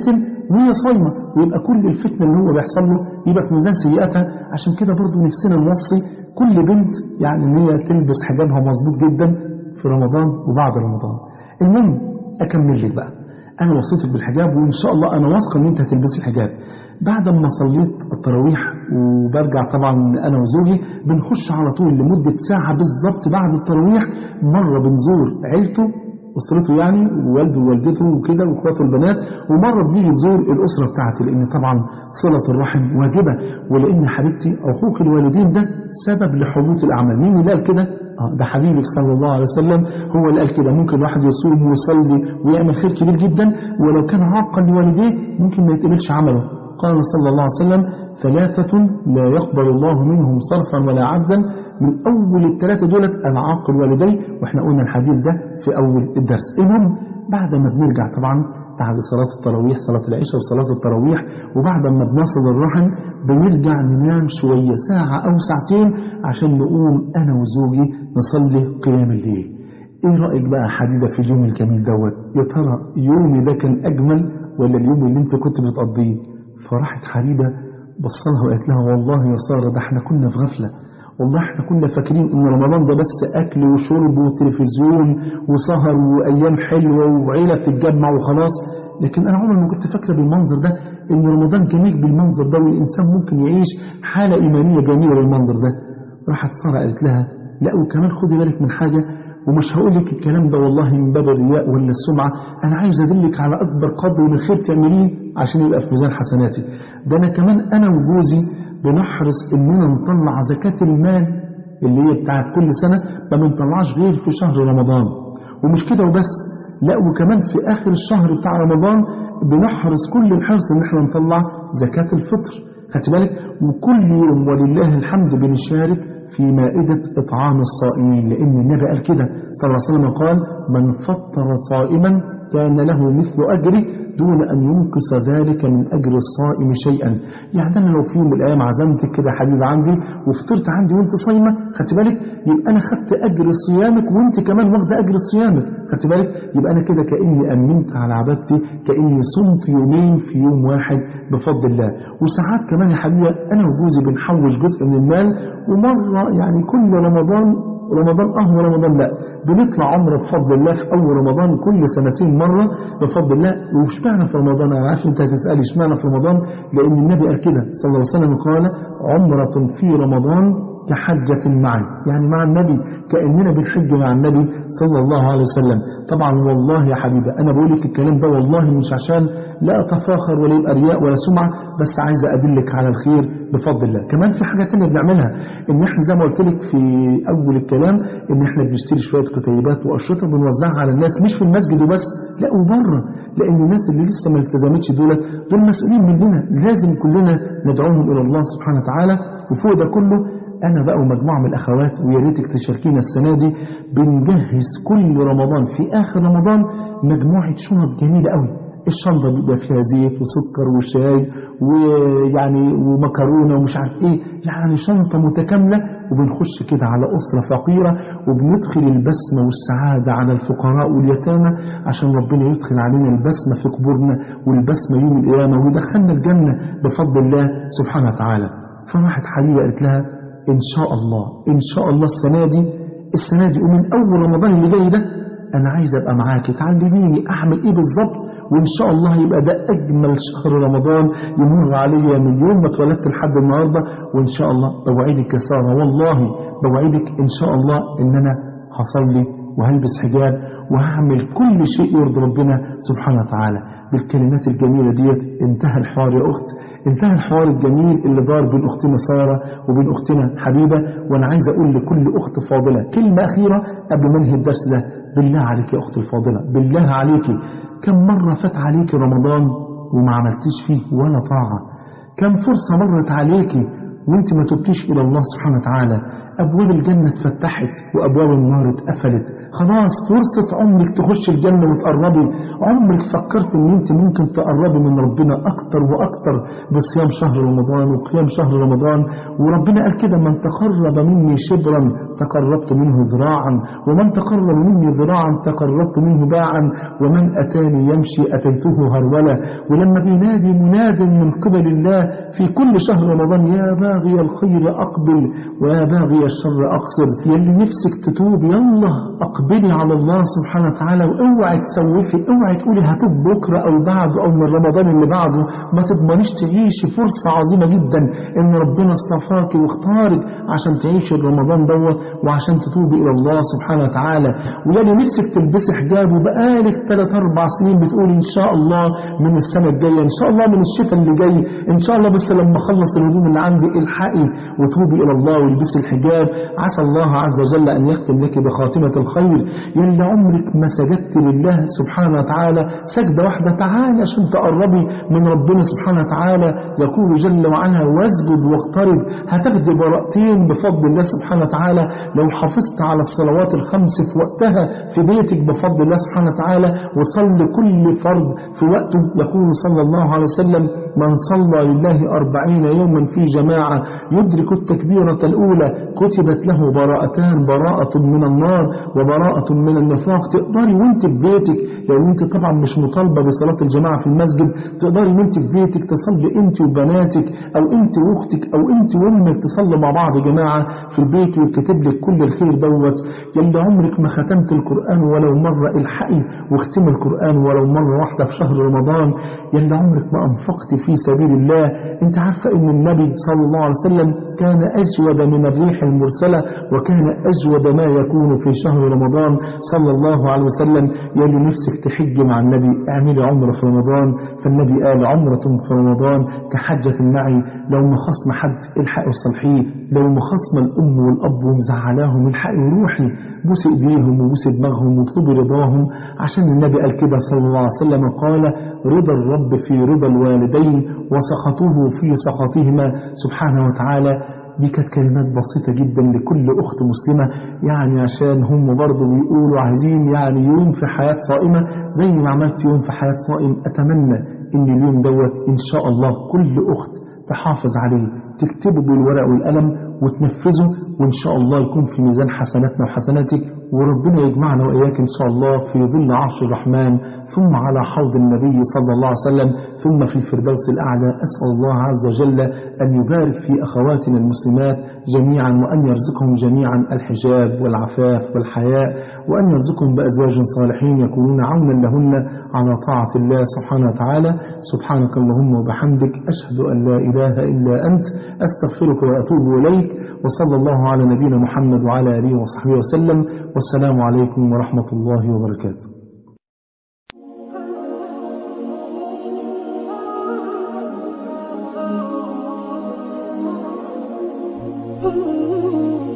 وهي صايمة ويبقى كل الفتنة اللي هو بيحصل له يبقى في ميزان سيئاتها عشان كده برضو نفسنا نوصي كل بنت يعني ان هي تلبس حجابها مظبوط جدا في رمضان وبعد رمضان المهم اكمل لك بقى انا وصيتك بالحجاب وان شاء الله انا واثقه ان انت هتلبسي الحجاب بعد ما صليت التراويح وبرجع طبعا انا وزوجي بنخش على طول لمده ساعه بالظبط بعد التراويح مره بنزور عيلته اسرته يعني ووالده ووالدته وكده واخواته البنات ومره بنيجي نزور الاسره بتاعتي لان طبعا صله الرحم واجبه ولان حبيبتي اخوك الوالدين ده سبب لحبوط الاعمال مين اللي قال كده؟ آه ده حبيبك صلى الله عليه وسلم هو اللي قال كده ممكن الواحد يصوم ويصلي ويعمل خير كبير جدا ولو كان عاقا لوالديه ممكن ما يتقبلش عمله قال صلى الله عليه وسلم ثلاثة لا يقبل الله منهم صرفا ولا عبدا من أول الثلاثة دولت العاقل والديه وإحنا قلنا الحديث ده في أول الدرس المهم بعد ما بنرجع طبعا بعد صلاة التراويح صلاة العشاء وصلاة التراويح وبعد ما بنصل الرحم بنرجع ننام شوية ساعة أو ساعتين عشان نقوم أنا وزوجي نصلي قيام الليل ايه رأيك بقى يا حبيبة في اليوم الجميل دوت يا ترى يومي ده كان أجمل ولا اليوم اللي انت كنت بتقضيه فراحت حبيبة بصلها وقالت لها والله يا سارة ده احنا كنا في غفلة والله احنا كنا فاكرين ان رمضان ده بس اكل وشرب وتلفزيون وسهر وايام حلوه وعيله بتتجمع وخلاص لكن انا عمري ما كنت فاكره بالمنظر ده ان رمضان جميل بالمنظر ده والانسان ممكن يعيش حاله ايمانيه جميله بالمنظر ده راحت ساره قالت لها لا وكمان خدي بالك من حاجه ومش هقول لك الكلام ده والله من باب الرياء ولا السمعة أنا عايز أدلك على أكبر قدر من الخير تعمليه عشان يبقى في ميزان حسناتي ده أنا كمان أنا وجوزي بنحرص إننا نطلع زكاة المال اللي هي بتاعت كل سنة ما بنطلعش غير في شهر رمضان ومش كده وبس لا وكمان في آخر الشهر بتاع رمضان بنحرص كل الحرص إن احنا نطلع زكاة الفطر خدت بالك وكل يوم ولله الحمد بنشارك في مائدة إطعام الصائمين لأن النبي قال كده صلى الله عليه وسلم قال من فطر صائما كان له مثل أجره دون أن ينقص ذلك من أجر الصائم شيئا يعني أنا لو في يوم من الأيام عزمتك كده حبيب عندي وفطرت عندي وأنت صايمة خدت بالك يبقى أنا خدت أجر صيامك وأنت كمان واخدة أجر صيامك خدت بالك يبقى أنا كده كأني أمنت على عبادتي كأني صمت يومين في يوم واحد بفضل الله وساعات كمان يا حبيبي أنا وجوزي بنحوش جزء من المال ومرة يعني كل رمضان رمضان اه ورمضان لا بنطلع عمره بفضل الله في اول رمضان كل سنتين مره بفضل الله واشمعنى في رمضان انا عارف انت هتسالي اشمعنى في رمضان لان النبي قال كده صلى الله عليه وسلم قال عمره في رمضان كحجة معي يعني مع النبي كأننا بنحج مع النبي صلى الله عليه وسلم طبعا والله يا حبيبي أنا بقول لك الكلام ده والله مش عشان لا أتفاخر ولا يبقى رياء ولا سمعة بس عايز أدلك على الخير بفضل الله كمان في حاجة تانية بنعملها إن إحنا زي ما قلت لك في أول الكلام إن إحنا بنشتري شوية كتيبات وأشرطة بنوزعها على الناس مش في المسجد وبس لا وبره لأن الناس اللي لسه ما التزمتش دول دول مسؤولين مننا لازم كلنا ندعوهم إلى الله سبحانه وتعالى وفوق ده كله أنا بقى ومجموعة من الأخوات ويا ريتك تشاركينا السنة دي بنجهز كل رمضان في آخر رمضان مجموعة شنط جميلة قوي الشنطة بيبقى فيها زيت وسكر وشاي ويعني ومكرونة ومش عارف ايه يعني شنطة متكاملة وبنخش كده على أسرة فقيرة وبندخل البسمة والسعادة على الفقراء واليتامى عشان ربنا يدخل علينا البسمة في قبورنا والبسمة يوم القيامة ويدخلنا الجنة بفضل الله سبحانه وتعالى فراحت حبيبة قالت لها إن شاء الله إن شاء الله السنة دي السنة دي ومن أول رمضان اللي جاي ده أنا عايز أبقى معاكي تعلميني أعمل إيه بالظبط وإن شاء الله يبقى ده أجمل شهر رمضان يمر عليا من يوم ما اتولدت لحد النهاردة وإن شاء الله بوعدك يا سارة والله بوعدك إن شاء الله إن أنا هصلي وهلبس حجاب وهعمل كل شيء يرضي ربنا سبحانه وتعالى بالكلمات الجميلة ديت انتهى الحوار يا أخت انتهى الحوار الجميل اللي دار بين أختنا سارة وبين أختنا حبيبة وأنا عايز أقول لكل أخت فاضلة كلمة أخيرة قبل ما انهي الدرس ده بالله عليك يا أختي الفاضلة بالله عليك كم مرة فات عليك رمضان وما عملتيش فيه ولا طاعة كم فرصة مرت عليك وانت ما تبتيش إلى الله سبحانه وتعالى أبواب الجنة اتفتحت وأبواب النار اتقفلت خلاص فرصة عمرك تخش الجنة وتقربي عمرك فكرت ان انت ممكن تقربي من ربنا اكتر واكتر بصيام شهر رمضان وقيام شهر رمضان وربنا قال كده من تقرب مني شبرا تقربت منه ذراعا ومن تقرب مني ذراعا تقربت منه باعا ومن أتاني يمشي أتيته هرولة ولما بينادي مناد من قبل الله في كل شهر رمضان يا باغي الخير أقبل ويا باغي الشر أقصر يلي نفسك تتوب يلا أقبلي على الله سبحانه وتعالى واوعي تسوفي اوعي تقولي هتوب بكرة أو بعد أو من رمضان اللي بعده ما تضمنيش تعيشي فرصة عظيمة جدا إن ربنا اصطفاكي واختارك عشان تعيشي رمضان دوت وعشان تتوبي إلى الله سبحانه وتعالى ويلي نفسك تلبسي حجاب وبقالك ثلاث أربع سنين بتقولي إن شاء الله من السنة الجاية إن شاء الله من الشتاء اللي جاي إن شاء الله بس لما أخلص الهدوم اللي عندي الحقي وتوبي إلى الله والبسي الحجاب عسى الله عز وجل أن يختم لك بخاتمة الخير يلي عمرك ما سجدت لله سبحانه وتعالى سجدة واحدة تعالى عشان تقربي من ربنا سبحانه وتعالى يقول جل وعلا واسجد واقترب هتاخدي براءتين بفضل الله سبحانه وتعالى لو حافظت على الصلوات الخمس في وقتها في بيتك بفضل الله سبحانه وتعالى وصلي كل فرض في وقته يقول صلى الله عليه وسلم من صلى لله أربعين يوما في جماعة يدرك التكبيرة الأولى كتبت له براءتان براءة من النار وبراءة من النفاق تقدري وانت في بيتك لو انت طبعا مش مطالبة بصلاة الجماعة في المسجد تقدري وانت في بيتك تصلي انت وبناتك او انت واختك او انت وامك تصلوا مع بعض يا جماعة في البيت ويكتب لك كل الخير دوت يلي عمرك ما ختمت القرآن ولو مرة الحقي واختم القرآن ولو مرة واحدة في شهر رمضان يلي عمرك ما أنفقت في سبيل الله انت عارفة ان النبي صلى الله عليه وسلم كان أجود من الريح المرسلة وكان أجود ما يكون في شهر رمضان صلى الله عليه وسلم يلي نفسك تحج مع النبي اعملي عمرة في رمضان فالنبي قال عمرة في رمضان كحجة معي لو مخصم حد الحق وصلحيه لو مخصم الأم والأب ومزعلاهم الحقي وروحي بوس ايديهم وبوس دماغهم واطلبي رضاهم عشان النبي قال كده صلى الله عليه وسلم قال رضا الرب في رضا الوالدين وسخطه في سخطهما سبحانه وتعالى دي كانت كلمات بسيطة جدا لكل أخت مسلمة يعني عشان هم برضه بيقولوا عايزين يعني يوم في حياة صائمة زي ما عملت يوم في حياة صائم أتمنى إن اليوم دوت إن شاء الله كل أخت تحافظ عليه تكتبه بالورق والقلم وتنفذه وإن شاء الله يكون في ميزان حسناتنا وحسناتك وربنا يجمعنا وإياك إن شاء الله في ظل عرش الرحمن ثم على حوض النبي صلى الله عليه وسلم ثم في الفردوس الأعلى أسأل الله عز وجل أن يبارك في أخواتنا المسلمات جميعا وأن يرزقهم جميعا الحجاب والعفاف والحياء وأن يرزقهم بأزواج صالحين يكونون عونا لهن على طاعة الله سبحانه وتعالى سبحانك اللهم وبحمدك أشهد أن لا إله إلا أنت أستغفرك وأتوب إليك وصلى الله على نبينا محمد وعلى آله وصحبه وسلم والسلام عليكم ورحمة الله وبركاته Ooh.